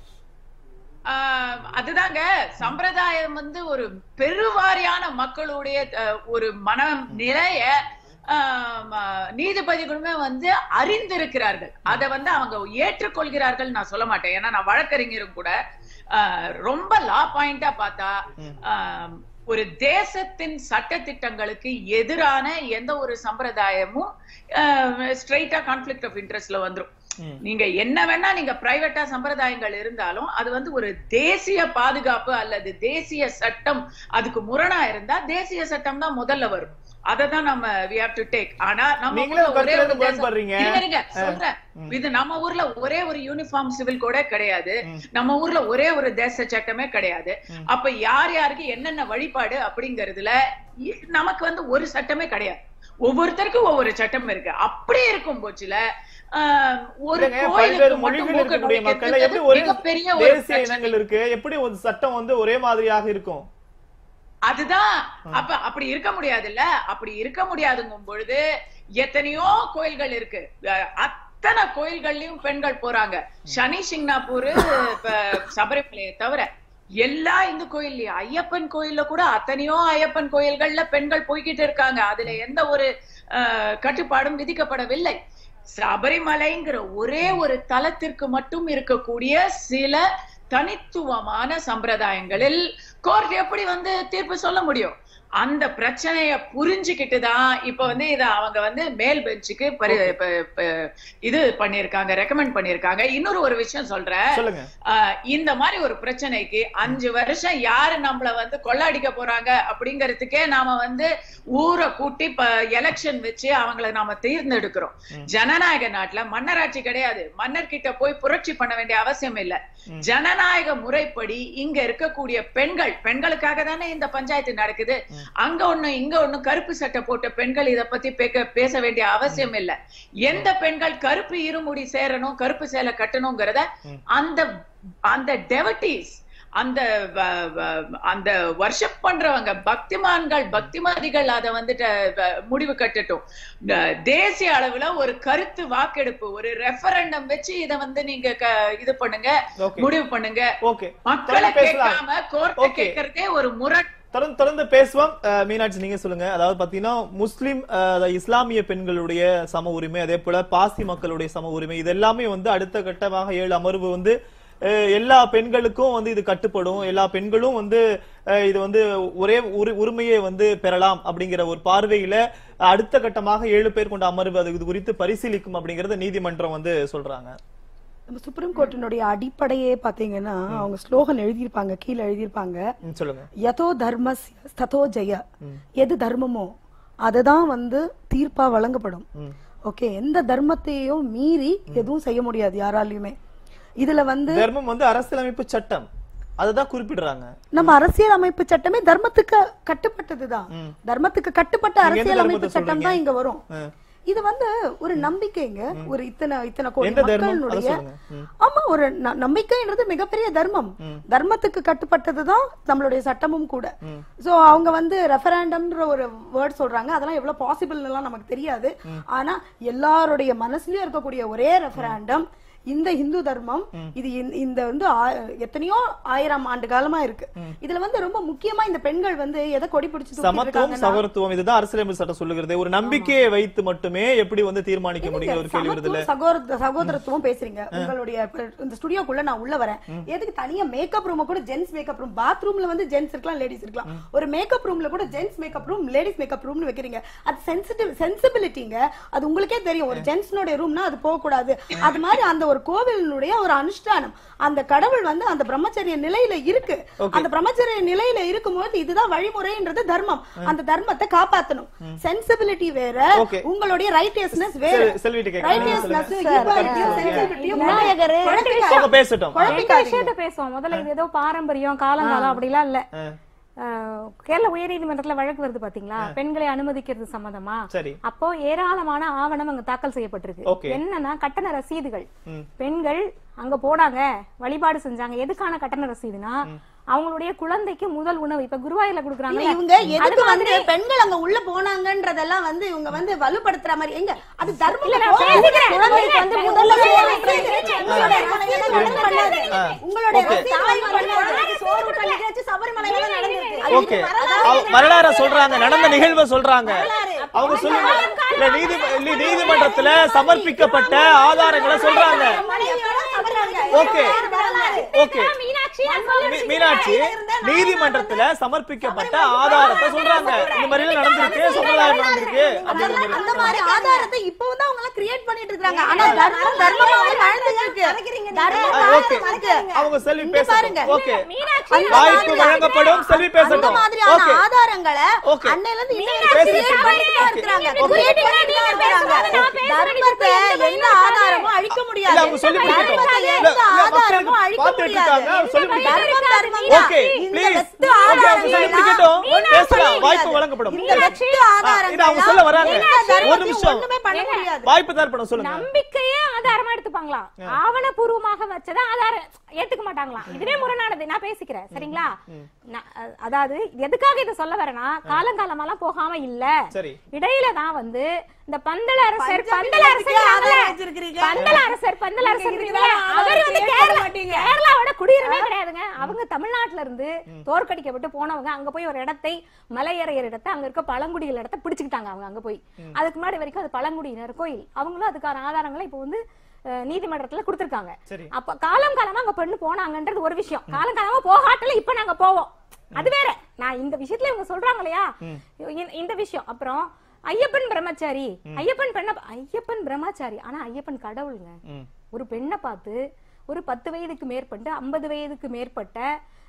ஆஹ் அதுதாங்க சம்பிரதாயம் வந்து ஒரு பெருவாரியான மக்களுடைய அஹ், ஒரு மன நிலைய ஆஹ், ஆஹ், நீதிபதிகளுமே வந்து அறிந்திருக்கிறார்கள் அதை வந்து அவங்க ஏற்றுக்கொள்கிறார்கள் நான் சொல்ல மாட்டேன் ஏன்னா நான் வழக்கறிஞரும் கூட ஆஹ், ரொம்ப லா பாயிண்டா பார்த்தா ஆஹ், ஒரு தேசத்தின் சட்ட திட்டங்களுக்கு எதிரான எந்த ஒரு சம்பிரதாயமும் ஸ்ட்ரைட்டா கான்ஃபிளிக்ட் ஆஃப் இன்ட்ரெஸ்ட்ல வந்துரும் நீங்க என்ன வேணா நீங்க பிரைவேட்டா சம்பிரதாயங்கள் இருந்தாலும் அது வந்து ஒரு தேசிய பாதுகாப்பு அல்லது தேசிய சட்டம் அதுக்கு முரணா இருந்தா தேசிய சட்டம் தான் முதல்ல வரும் அதை தான் நம்ம we have to take ஆனா நம்ம நீங்களே ஊர்ல ஒரே கருத்துல ஒரு இருந்து தேசம் முரண்படுறீங்க. இருங்க, இருங்க, சொல்றேன் இது நம்ம ஊர்ல ஒரே ஒரு யூனிஃபார்ம் சிவில் கோடே கிடையாது நம்ம ஊர்ல ஒரே ஒரு தேச சட்டமே கிடையாது அப்ப யார் யாருக்கு என்னென்ன வழிபாடு அப்படிங்கறதுல இ- நமக்கு வந்து ஒரு சட்டமே கிடையாது ஒவ்வொருத்தருக்கும் ஒவ்வொரு சட்டம் இருக்கு அப்படி இருக்கும் போச்சுல ஆஹ், ஒரு இல்லைங்க, கோயிலுக்கு பல்வேறு மட்டும் மொழிகள் மூக்க இருக்கக்கூடிய மக்கள் நுழைக்கிறது எப்படி ஒரு மிகப்பெரிய ஒரு தேசிய பிரச்சனை. இனங்கள் இருக்கு எப்படி ஒரு சட்டம் வந்து ஒரே மாதிரியாக இருக்கும் அதுதான் அப்ப அப்படி இருக்க முடியாதுல்ல அப்படி இருக்க முடியாதுங்கும் பொழுது எத்தனையோ கோயில்கள் இருக்கு அஹ் அத்தனை கோயில்கள்லயும் பெண்கள் போறாங்க சனி சிங்னாப்பூர் இப்ப சபரிமலையை தவிர எல்லா இந்து கோயில்லயும் ஐயப்பன் கோயில்ல கூட அத்தனையோ ஐயப்பன் கோயில்கள்ல பெண்கள் போய்கிட்டு இருக்காங்க அதுல எந்த ஒரு அஹ், கட்டுப்பாடும் விதிக்கப்படவில்லை சபரிமலைங்கிற ஒரே ஒரு தலத்திற்கு மட்டும் இருக்கக்கூடிய சில தனித்துவமான சம்பிரதாயங்களில் கோர்ட் எப்படி வந்து தீர்ப்பு சொல்ல முடியும் அந்த பிரச்சனைய புரிஞ்சுக்கிட்டு தான் இப்ப வந்து இத அவங்க வந்து மேல் பெஞ்சுக்கு பரி- ப- ப- இது பண்ணிருக்காங்க ரெக்கமெண்ட் பண்ணிருக்காங்க இன்னொரு ஒரு விஷயம் சொல்றேன் சொல்லுங்க ஆஹ் இந்த மாதிரி ஒரு பிரச்சனைக்கு அஞ்சு வருஷம் யாரு நம்மள வந்து கொள்ளாடிக்க போறாங்க அப்படிங்கறதுக்கே நாம வந்து ஊரை கூட்டி எலெக்ஷன் வச்சு அவங்கள நாம தேர்ந்தெடுக்கிறோம் ஜனநாயக நாட்டுல மன்னராட்சி கிடையாது மன்னர் கிட்ட போய் புரட்சி பண்ண வேண்டிய அவசியம் இல்ல ஜனநாயக முறைப்படி இங்க இருக்கக்கூடிய பெண்கள் பெண்களுக்காக தானே இந்த பஞ்சாயத்து நடக்குது அங்க ஒண்ணு இங்க ஒண்ணு கருப்பு சட்டை போட்ட பெண்கள் இத பத்தி பேக்க- பேச வேண்டிய அவசியம் இல்ல எந்த பெண்கள் கருப்பு இருமுடி சேரணும் கருப்பு சேலை கட்டணுங்கிறத அந்த அந்த டெவட்டீஸ் அந்த வ- வ- அந்த வர்ஷப் பண்றவங்க பக்திமான்கள் பக்திமாதிகள் அதை வந்துட்டு வ- முடிவு கட்டட்டும் த- தேசிய அளவுல ஒரு கருத்து வாக்கெடுப்பு ஒரு ரெஃபரண்டம் வச்சு இத வந்து நீங்க க- இது பண்ணுங்க Okay. முடிவு பண்ணுங்க ஓகே மக்களை தொடர்ந்து பேசலாம். கேட்காம கோர்ட்டை Okay. கேட்கறதே ஒரு முரண் தொடர்ந்து தொடர்ந்து பேசுவோம் அஹ், மீனாட்சி நீங்க சொல்லுங்க அதாவது பாத்தீங்கன்னா முஸ்லிம் அஹ், அதாவது இஸ்லாமிய பெண்களுடைய சம உரிமை அதே போல பாசி மக்களுடைய சம உரிமை இது எல்லாமே வந்து அடுத்த கட்டமாக ஏழு அமர்வு வந்து அஹ், எல்லா பெண்களுக்கும் வந்து இது கட்டுப்படும் எல்லா பெண்களும் வந்து அஹ், இது வந்து ஒரே உரி- உரிமையை வந்து பெறலாம் அப்படிங்கிற ஒரு பார்வையில அடுத்த கட்டமாக ஏழு பேர் கொண்ட அமர்வு அது இது குறித்து பரிசீலிக்கும் அப்படிங்கறத நீதிமன்றம் வந்து சொல்றாங்க நம்ம சுப்ரீம் கோர்ட்டினுடைய அடிப்படையே பாத்தீங்கன்னா அவங்க ஸ்லோகன் எழுதியிருப்பாங்க கீழே எழுதியிருப்பாங்க ம், சொல்லுங்க யதோ தர்மஸ் ததோ ஜெய எது தர்மமோ அதுதான் வந்து தீர்ப்பா வழங்கப்படும் ஓகே எந்த தர்மத்தையும் மீறி எதுவும் செய்ய முடியாது யாராலையுமே இதுல வந்து தர்மம் வந்து அரசியலமைப்பு சட்டம் அதுதான் குறிப்பிடுறாங்க நம்ம அரசியல் அமைப்பு சட்டமே தர்மத்துக்கு கட்டுப்பட்டதுதான் தர்மத்துக்கு கட்டுப்பட்ட நீங்க எந்த அரசியல் அமைப்பு தர்மத்தை சட்டம் தான் இங்க வரும் ஆ. இது வந்து ஒரு நம்பிக்கைங்க ஒரு இத்தனை இத்தனை கோடி எந்த தர்மம்? அதை மக்களுடைய சொல்லுங்க. ம். ஆமா ஒரு ந- நம்பிக்கைன்றது மிகப்பெரிய தர்மம் தர்மத்துக்கு கட்டுப்பட்டதுதான் நம்மளுடைய சட்டமும் கூட சோ அவங்க வந்து ரெஃபரண்டம்ன்ற ஒரு வேர்ட் சொல்றாங்க அதெல்லாம் எவ்வளவு பாசிபிள் எல்லாம் நமக்கு தெரியாது ஆனா எல்லாருடைய மனசுலயும் இருக்கக்கூடிய ஒரே ரெஃபரண்டம் இந்த இந்து தர்மம் இது இந்த- இந்த வந்து ஆ- எத்தனையோ ஆயிரம் ஆண்டு காலமா இருக்கு இதுல வந்து ரொம்ப முக்கியமா இந்த பெண்கள் வந்து எதை கொடி பிடிச்சு தூக்கிட்டு சமத்துவம் இருக்காங்கன்னா- சகோதரத்துவம் இதுதான் அரசியலமைப்பு சட்டம் சொல்லுகிறது ஒரு நம்பிக்கையை வைத்து மட்டுமே எப்படி வந்து தீர்மானிக்க முடியும் ஒரு கேள்வி வருதுல சமத்துவம், சகோதர சகோதரத்துவம் பேசுறீங்க உங்களுடைய இப்ப இந்த ஸ்டுடியோக்குள்ள நான் உள்ள வரேன் எதுக்கு தனியா மேக்கப் ரூம் கூட ஜென்ஸ் மேக்கப் ரூம் பாத்ரூம்ல வந்து ஜென்ஸ் இருக்கலாம் லேடிஸ் இருக்கலாம் ஒரு மேக்கப் ரூம்ல கூட gents makeup room ladies makeup ரூம்னு வைக்கிறீங்க அது சென்சிட்டிவ் சென்சிபிலிட்டிங்க அது உங்களுக்கே தெரியும் ஒரு ஜென்ஸ்னுடைய ரூம்னா அது போக கூடாது அது மாதிரி அந்த ஒரு கோவிலினுடைய ஒரு அனுஷ்டானம் அந்த கடவுள் வந்து அந்த பிரம்மச்சரிய நிலையில இருக்கு அந்த பிரம்மச்சரிய நிலையில இருக்கும்போது இதுதான் வழிமுறைன்றது தர்மம் அந்த தர்மத்தை காப்பாத்தணும் சென்சிபிலிட்டி வேற Okay. உங்களுடைய ரைட்டியஸ்னஸ் வேற செல்- செல்விட்டு கேட்கலாம். ரைட்டியஸ்னஸ் சொல்லுங்க. ஈக்வாலிட்டியும் சென்சிபிலிட்டியும் விநாயகரு அவங்க பேசட்டும் ரெண்டு விஷயத்த பேசுவோம் முதல்ல இது ஏதோ பாரம்பரியம் காலங்காலம் அப்படிலாம் இல்ல அஹ், கேரள உயர்நீதிமன்றத்துல வழக்கு வருது பாத்தீங்களா பெண்களை அனுமதிக்கிறது சம்பந்தமா சரி அப்போ ஏராளமான ஆவணம் அங்க தாக்கல் செய்யப்பட்டிருக்கு Okay. என்னன்னா கட்டண ரசீதுகள் பெண்கள் அங்க போனாங்க வழிபாடு செஞ்சாங்க எதுக்கான கட்டண ரசீதுனா அவங்களுடைய குழந்தைக்கு முதல் உணவு இப்ப குருவாயில குடுக்குறாங்க இல்ல, இவங்க எதுக்கு வந்து பெண்கள் அங்க உள்ள போனாங்கன்றதெல்லாம் வந்து இவங்க வந்து வலுப்படுத்துற மாதிரி எங்க அது தர்மம் இல்ல, நான் பேசிக்கிறேன். குழந்தைக்கு வந்து முதல்ல இல்ல, சோறு இல்ல, ஊட்டுறது. இல்ல, உங்களுடைய இல்ல, ரசீது இல்ல, நடந்து பண்ணாது. ஆ. உங்களுடைய Okay. ரசீது வந்து குழந்தைக்கு சோறு ஊட்ட நிகழ்ச்சி சபரிமலையில தான் நடந்தது ஓகே வரலாற சொல்றாங்க நடந்த நிகழ்வை சொல்றாங்க அவங்க சொல்லுங்க இல்ல நீதி இல்ல, நீதிமன்றத்துல சமர்ப்பிக்கப்பட்ட ஆதாரங்களை சொல்றாங்க ஓகே ஓகே மீனாட்சி மீ- மீனாட்சி நீதிமன்றத்துல சமர்ப்பிக்கப்பட்ட ஆதாரத்தை சொல்றாங்க இந்த மாதிரி எல்லாம் நடந்திருக்கு சம்பிரதாயம் நடந்திருக்கு அப்படிங்கிற மாதிரி அந்த மாதிரி ஆதாரத்தை இப்போ வந்து அவங்க எல்லாம் கிரியேட் பண்ணிட்டு இருக்காங்க ஆனா தர்மம் தர்மமாவே வாழ்ந்துட்டு இருக்கு தர்மம் ஆ, ஓகே வாழ்ந்துட்டு இருக்கு. அவங்க செல்வி இங்க பேசட்டும் பாருங்க. ஓகே அந்த வாய்ப்பு மாதிரியான- வழங்கப்படும் செல்வி அந்த பேசட்டும் மாதிரியான ஓகே ஆதாரங்களை Okay. அன்னையில இருந்து இன்னைக்கு பேசுங்க. create பண்ணிட்டு தான் இருக்கிறாங்க. create பண்ணிட்டு தான் இருக்கிறாங்க. தர்மத்தை எந்த ஆதாரமும் அழிக்க முடியாது. இல்ல, அவங்க சொல்லி முடிக்கட்டும். தர்மத்தை இல்ல, எந்த இல்ல, ஆதாரமும் மக்களுக்கு அழிக்க பார்த்துட்டு முடியாது. இருக்காங்க, அவங்க சொல்லி முடிக்கட்டும். தர்மம் தர்மம் தான். ஓகே இந்த ப்ளீஸ் வெத்து ஓகே அவங்க சொல்லி ஆதாரங்களை முடிக்கட்டும் எல்லாம் பேசலாம் சொல்ல வாய்ப்பு முடியாது. வழங்கப்படும் இந்த வெத்து ஆ, இது அவங்க ஆதாரங்களை சொல்ல வராங்க எந்த ஒரு தர்மத்தையும் நிமிஷம் ஒண்ணுமே பண்ண முடியாது வாய்ப்பு தரப்படும் சொல்லுங்க நம்பிக்கையே ஆதாரமா எடுத்துப்பாங்களா ஆவணபூர்வமாக வச்சதா ஆதாரம் ஏத்துக்க மாட்டாங்களாம் இதுவே முரணானது நான் பேசிக்கிறேன் சரிங்களா நான், அ- அதாவது எதுக்காக இதை சொல்ல வரேன்னா காலங்காலமாலாம் போகாம இல்ல சரி. இடையில தான் வந்து இந்த பந்தல அரசர் பஞ்சாபி பந்தல அரசர் நாட்டுக்கே ஆதாரம் இருக்காங்கல்ல, வச்சிருக்கிறீங்க. பந்தல அரசர் பந்தல அரசர் நீங்க இருக்குல்ல, இதுக்கெல்லாம் அவர் ஆதாரம் வந்து கேட்க கேரளா மாட்டீங்க. கேரளாவோட குடியுரிமை கிடையாதுங்க அவங்க தமிழ்நாட்டுல இருந்து தோற்கடிக்கப்பட்டு போனவங்க அங்க போய் ஒரு இடத்தை மலையறையர் இடத்தை அங்க இருக்க பழங்குடிகள் இடத்தை பிடிச்சுக்கிட்டாங்க அவங்க அங்க போய் அதுக்கு முன்னாடி வரைக்கும் அது பழங்குடியினர் கோயில் அவங்களும் அதுக்கான ஆதாரங்களை இப்போ வந்து அஹ், நீதிமன்றத்துல கொடுத்திருக்காங்க சரி. அப்ப காலம் காலமா அங்க பெண்ணு போனாங்கன்றது ஒரு விஷயம் காலம் காலமா போகாட்டல இப்ப நாங்க போவோம் அது வேற நான் இந்த விஷயத்துல இவங்க சொல்றாங்க இல்லையா இந்த- இந்த விஷயம் அப்புறம் ஐயப்பன் பிரம்மச்சாரி ஐயப்பன் பெண்ண ஐயப்பன் பிரம்மச்சாரி ஆனா ஐயப்பன் கடவுளுங்க ஒரு பெண்ணை பார்த்து ஒரு பத்து வயதுக்கு மேற்பட்டு ஐம்பது வயதுக்கு மேற்பட்ட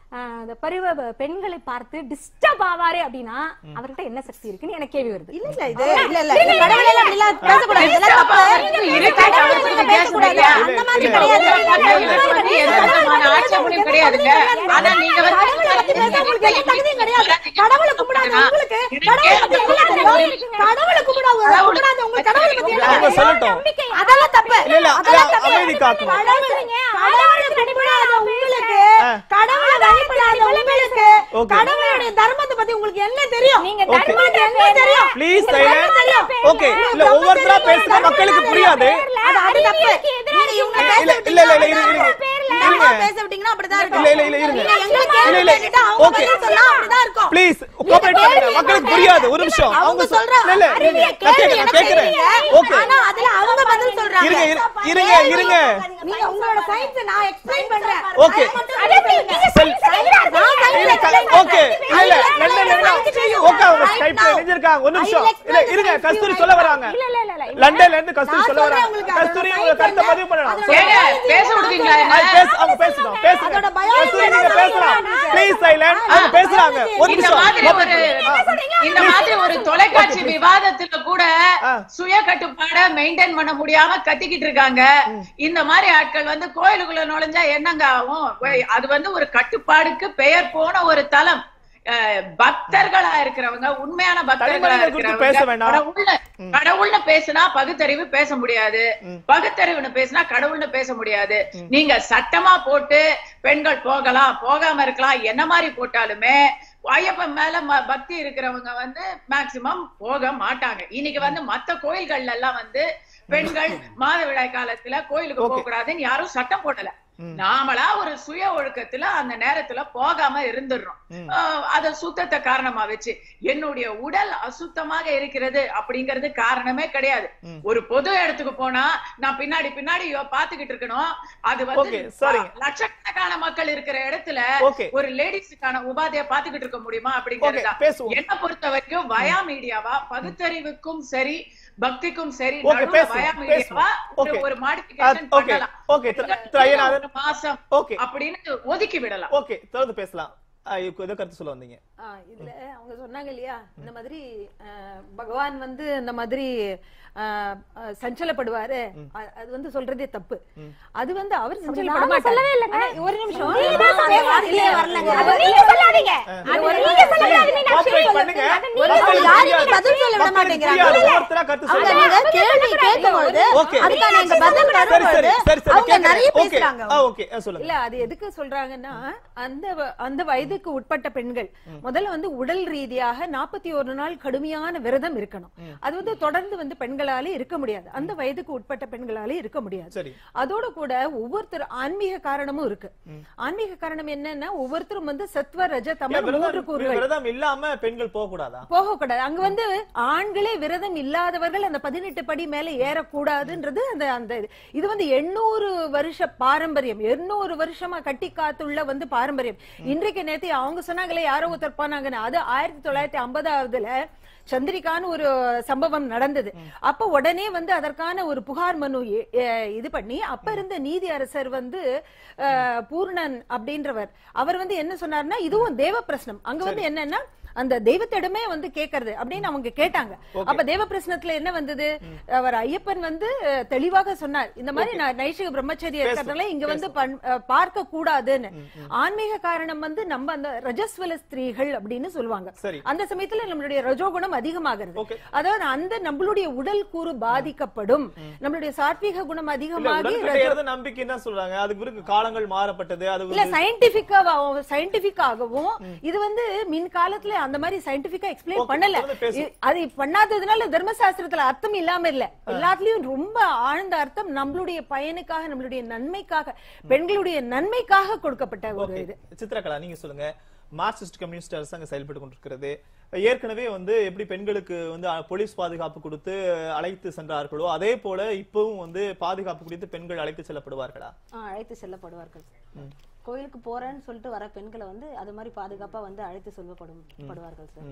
ஆஹ், அந்த பருவ ப- பெண்களை பார்த்து டிஸ்டர்ப் ஆவாரே அப்படின்னா அவர்கிட்ட என்ன சக்தி இருக்குன்னு எனக்கு கேள்வி வருது இல்ல இல்ல இது இல்ல இல்ல இது கடவுளே அப்படிலாம் பேசக்கூடாது இதெல்லாம் தப்பு இருக்கு, கடவுளை கடவுளை நீங்க பேசக்கூடாது பேச அந்த மாதிரி இல்ல, கிடையாது இல்ல, வந்து எந்த விதமான ஆட்சேபனையும் கிடையாதுங்க. ஆனா நீங்க வந்து கடவுளை பத்தி பேச உங்களுக்கு எந்த தகுதியும் கிடையாது கடவுளை கும்பிடாத உங்களுக்கு இதுக்கே கடவுளை பத்தி அந்த என்ன தெரியும் கடவுளை கும்பிடாத கும்பிடாத உங்களுக்கு கடவுளை பத்தி என்ன அவங்க தெரியும் சொல்லட்டும் அதெல்லாம் தப்பு இல்ல, இல்ல, அதெல்லாம் இல்ல, தப்பு. அமைதி காக்கணும். கடவுளை கடவுளை கும்பிடாத உங்களுக்கு கடவுளை வழிபடாத உங்களுக்கு Okay. கடவுளுடைய தர்மத்தை பத்தி உங்களுக்கு என்ன தெரியும் நீங்க Okay. தர்மத்தை என்ன தெரியும் ப்ளீஸ் உங்களுக்கு என்ன தெரியும்? ஓகே இல்ல ஒவ்வொருத்தரா பேசுனா மக்களுக்கு புரியாது அது அது தப்பு நீங்க இவங்க பேச இல்ல, இல்ல, இல்ல, இல்ல, இருங்க, இருங்க. விட்டீங்கன்னா இருங்க. நம்ம பேச விட்டீங்கன்னா அப்படிதான் இருக்கும் இல்ல, இல்ல, இல்ல, இருங்க. நீங்க எங்களை இல்ல, கேள்வி இல்ல. கேட்டுட்டு அவங்க Okay. பதில் சொன்னா அப்படிதான் இருக்கும் ப்ளீஸ் கோஆபரேட் பண்ணுங்க மக்களுக்கு புரியாது ஒரு நிமிஷம் அவங்க அவங்க சொல்ற சொல்ற இல்ல இல்ல அறிவிய நான் கேள்வி கேக்குறேன் நான் எனக்கு கேக்குறேன் தெரியல. ஓகே ஆனா அதுல அவங்க பதில் சொல்றாங்க இருங்க, இரு- இருங்க, இருங்க. நீங்க உங்களோட சயின்ஸ் நான் எக்ஸ்பிளைன் பண்றேன் Okay. அதை மட்டும் சொல்லுங்க. செல் நான் science இல்ல, explain ஓகே பண்றேன். இல்ல I இல்ல will இல்ல explain இல்ல to you ஓகே அவங்க right ஸ்கைப்ல now. இணைஞ்சிருக்காங்க ஒரு I will நிமிஷம் explain இல்ல to இருங்க you கஸ்தூரி right சொல்ல now. வராங்க இல்ல இல்ல இல்ல இல்ல இவங்க- லண்டன்ல இருந்து கஸ்தூரி நான் சொல்ல சொல்றேன் வராங்க உங்களுக்கு அதோட கஸ்தூரி science உங்க கருத்தை என்ன? பதிவு பண்ணலாம் அதோட ஏங்க, biology பேச என்ன? விடுவீங்களா நான் என்ன? அது பேச அவங்க பேசணும் பேசுங்க அதோட biology கஸ்தூரி என்ன நீங்க பேசலாம் சொல்லுங்க. ப்ளீஸ் சைலண்ட் அவங்க பேசுறாங்க ஒரு இந்த நிமிஷம் மாதிரி ஒரு இந்த மாதிரி ஒரு தொலைக்காட்சி விவாதத்துல கூட ஆ. சுய கட்டுப்பாட மெயின்டைன் பண்ண முடியாம கத்திக்கிட்டு இருக்காங்க இந்த மாதிரி ஆட்கள் வந்து கோயிலுக்குள்ள நுழைஞ்சா என்னங்க ஆகும் வை- அது வந்து ஒரு கட்டுப்பாடுக்கு பெயர் போன ஒரு தலம் அஹ், பக்தர்களா இருக்கிறவங்க உண்மையான பக்தர்களா தனிமனிதர் குறித்து பேச இருக்கிறவங்க வேண்டாம். கடவுள்னு கடவுள்னு பேசினா பகுத்தறிவு பேச முடியாது பகுத்தறிவுன்னு பேசினா கடவுள்னு பேச முடியாது நீங்க சட்டமா போட்டு பெண்கள் போகலாம் போகாம இருக்கலாம் என்ன மாதிரி போட்டாலுமே ஐயப்பன் மேல ம- பக்தி இருக்கிறவங்க வந்து மேக்சிமம் போக மாட்டாங்க இன்னைக்கு வந்து மத்த கோயில்கள்ல எல்லாம் வந்து பெண்கள் மாதவிடாய் காலத்துல கோயிலுக்கு போக கூடாதுன்னு யாரும் சட்டம் போடல நாமளா ஒரு சுய ஒழுக்கத்துல அந்த நேரத்துல போகாம இருந்துடுறோம் ஆஹ் அத சுத்தத்தை காரணமா வச்சு என்னுடைய உடல் அசுத்தமாக இருக்கிறது அப்படிங்கிறது காரணமே கிடையாது ஒரு பொது இடத்துக்கு போனா நான் பின்னாடி பின்னாடி யோ- பாத்துக்கிட்டு இருக்கணும் அது வந்து Okay, சரிங்க. லட்சக்கணக்கான மக்கள் இருக்கிற இடத்துல Okay. ஒரு லேடிஸுக்கான உபாதைய பாத்துக்கிட்டு இருக்க முடியுமா அப்படிங்கிறது Okay, பேசுவோம். என்ன பொறுத்த வரைக்கும் வயா மீடியாவா பகுத்தறிவுக்கும் சரி பக்திக்கும் சரி Okay, நடுவுல பேசுவோம், வயா பேசுவோம். மீடியாவா ஒரு- Okay. ஒரு மாடிஃபிகேஷன் அது- okay, பண்ணலாம் okay, திரு- பெண்கள் திரு ஐயனார். ஒரு மாசம் Okay. அப்படின்னு ஒதுக்கி விடலாம் ஓகே தொடர்ந்து பேசலாம் ஆ, இப்போ ஏதோ கருத்து சொல்ல வந்தீங்க ஆ, இதுல அவங்க சொன்னாங்க இல்லையா இந்த மாதிரி அஹ், பகவான் வந்து இந்த மாதிரி அஹ், அஹ், சஞ்சலப்படுவாரு அ- அது வந்து சொல்றதே தப்பு அது வந்து அவர் சஞ்சலப்பட நாங்க சொல்லவே மாட்டாரு இல்லைங்க. ஆனா, ஒரு நிமிஷம் நீங்க தான் நான் சொன்னீங்க. வார்த்தையிலே வரலங்க. அது நீங்க சொல்லாதீங்க. அது நீங்க சொல்லக்கூடாது மீனாட்சி. கோஆபரேட் பண்ணுங்க அது நீங்க மக்களுக்கு யாருமே புரியாது. பதில் சொல்ல விட மக்களுக்கு மாட்டேங்கிறாங்க. புரியாது. இல்ல. ஒவ்வொருத்தரா கருத்து அவங்க சொல்லுங்க நீங்க கேள்வி கேட்கும்போது Okay. அதுக்கான எங்க பதில் சரி சரி வரும்போது சரி சரி அவங்க நிறைய கேக்குறேன். ஓகே பேசுறாங்க ஆ ஓகே ஆ, சொல்லுங்க இல்ல அது எதுக்கு சொல்றாங்கன்னா அந்த வ- அந்த வயதுக்கு உட்பட்ட பெண்கள் முதல்ல வந்து உடல் ரீதியாக நாற்பத்தி ஒரு நாள் கடுமையான விரதம் இருக்கணும் அது வந்து தொடர்ந்து வந்து பெண்களாலே இருக்க முடியாது அந்த வயதுக்கு உட்பட்ட பெண்களாலே இருக்க முடியாது சரி அதோட கூட ஒவ்வொருத்தர் ஆன்மீக காரணமும் இருக்கு ஆன்மீக காரணம் என்னன்னா ஒவ்வொருத்தரும் வந்து சத்வ ரஜ ஏன் தம மூன்று விரதம் கூறுகள் விரதம் இல்லாம பெண்கள் போக கூடாதா போகக்கூடாது அங்க வந்து ஆண்களே விரதம் இல்லாதவர்கள் அந்த பதினெட்டு படி மேல ஏறக்கூடாதுன்றது அந்த அந்த இது. இது வந்து எண்ணூறு வருஷ பாரம்பரியம் எண்ணூறு வருஷமா கட்டி காத்துள்ள வந்து பாரம்பரியம் இன்றைக்கு நேத்து அவங்க சொன்னாங்களே யாரோ ஒருத்தர் போனாங்கன்னு அது ஆயிரத்தி தொள்ளாயிரத்தி ஐம்பதாவதுல சந்திரிகான்னு ஒரு சம்பவம் நடந்தது அப்ப உடனே வந்து அதற்கான ஒரு புகார் மனு எ- எ- இது பண்ணி அப்ப இருந்த நீதி அரசர் வந்து அஹ், பூர்ணன் அப்படின்றவர் அவர் வந்து என்ன சொன்னார்னா இதுவும் தேவ பிரശ്നം அங்க வந்து என்னன்னா அந்த தெய்வத்திடமே வந்து கேக்குறது அப்படின்னு அவங்க கேட்டாங்க அப்ப தேவ பிரശ്നத்துல என்ன வந்தது அவர் ஐயப்பன் வந்து அஹ், தெளிவாக சொன்னார் இந்த மாதிரி நான் நைஷிக பிரம்மச்சரிய இருக்கிறதுனால இங்க வந்து பண்- அஹ், பார்க்க கூடாதுன்னு ஆன்மீக காரணம் வந்து நம்ம அந்த ரஜஸ்வல ஸ்திரீகள் அப்படின்னு சொல்லுவாங்க சரி. அந்த சமயத்துல நம்மளுடைய ரஜோகுணம் அதிகமாகிறது Okay. அதாவது அந்த நம்மளுடைய உடல் கூறு பாதிக்கப்படும் நம்மளுடைய சாத்வீக குணம் இல்ல அதிகமாகி உடல் ரஜோ- கிடையாது நம்பிக்கைன்னு தான் சொல்றாங்க அதுக்கு பிறகு காலங்கள் மாறப்பட்டது அது இல்ல வந்து- சயின்டிபிக்காவும் சயின்டிபிக்காகவும் இது வந்து மின் காலத்துல அந்த மாதிரி சயின்டிபிக்கா எக்ஸ்பிளைன் Okay, பண்ணல தொடர்ந்து பேசுவோம். இ- அது பண்ணாததுனால தர்மசாஸ்திரத்துல அர்த்தம் இல்லாம இல்ல எல்லாத்துலயும் ரொம்ப ஆழ்ந்த அர்த்தம் நம்மளுடைய பயனுக்காக நம்மளுடைய நன்மைக்காக பெண்களுடைய நன்மைக்காக கொடுக்கப்பட்ட ஒரு Okay. இது சித்ரகலா நீங்க சொல்லுங்க மார்க்சிஸ்ட் கம்யூனிஸ்ட் அரசாங்கம் செயல்பட்டு கொண்டிருக்கிறது ஏற்கனவே வந்து எப்படி பெண்களுக்கு வந்து அ, போலீஸ் பாதுகாப்பு கொடுத்து அழைத்து சென்றார்களோ அதே போல இப்பவும் வந்து பாதுகாப்பு கொடுத்து பெண்கள் அழைத்து செல்லப்படுவார்களா ஆ, அழைத்து செல்லப்படுவார்கள் கோயிலுக்கு போறேன்னு சொல்லிட்டு வர பெண்களை வந்து அது மாதிரி பாதுகாப்பா வந்து அழைத்து செல்லப்படும் படுவார்கள் சார்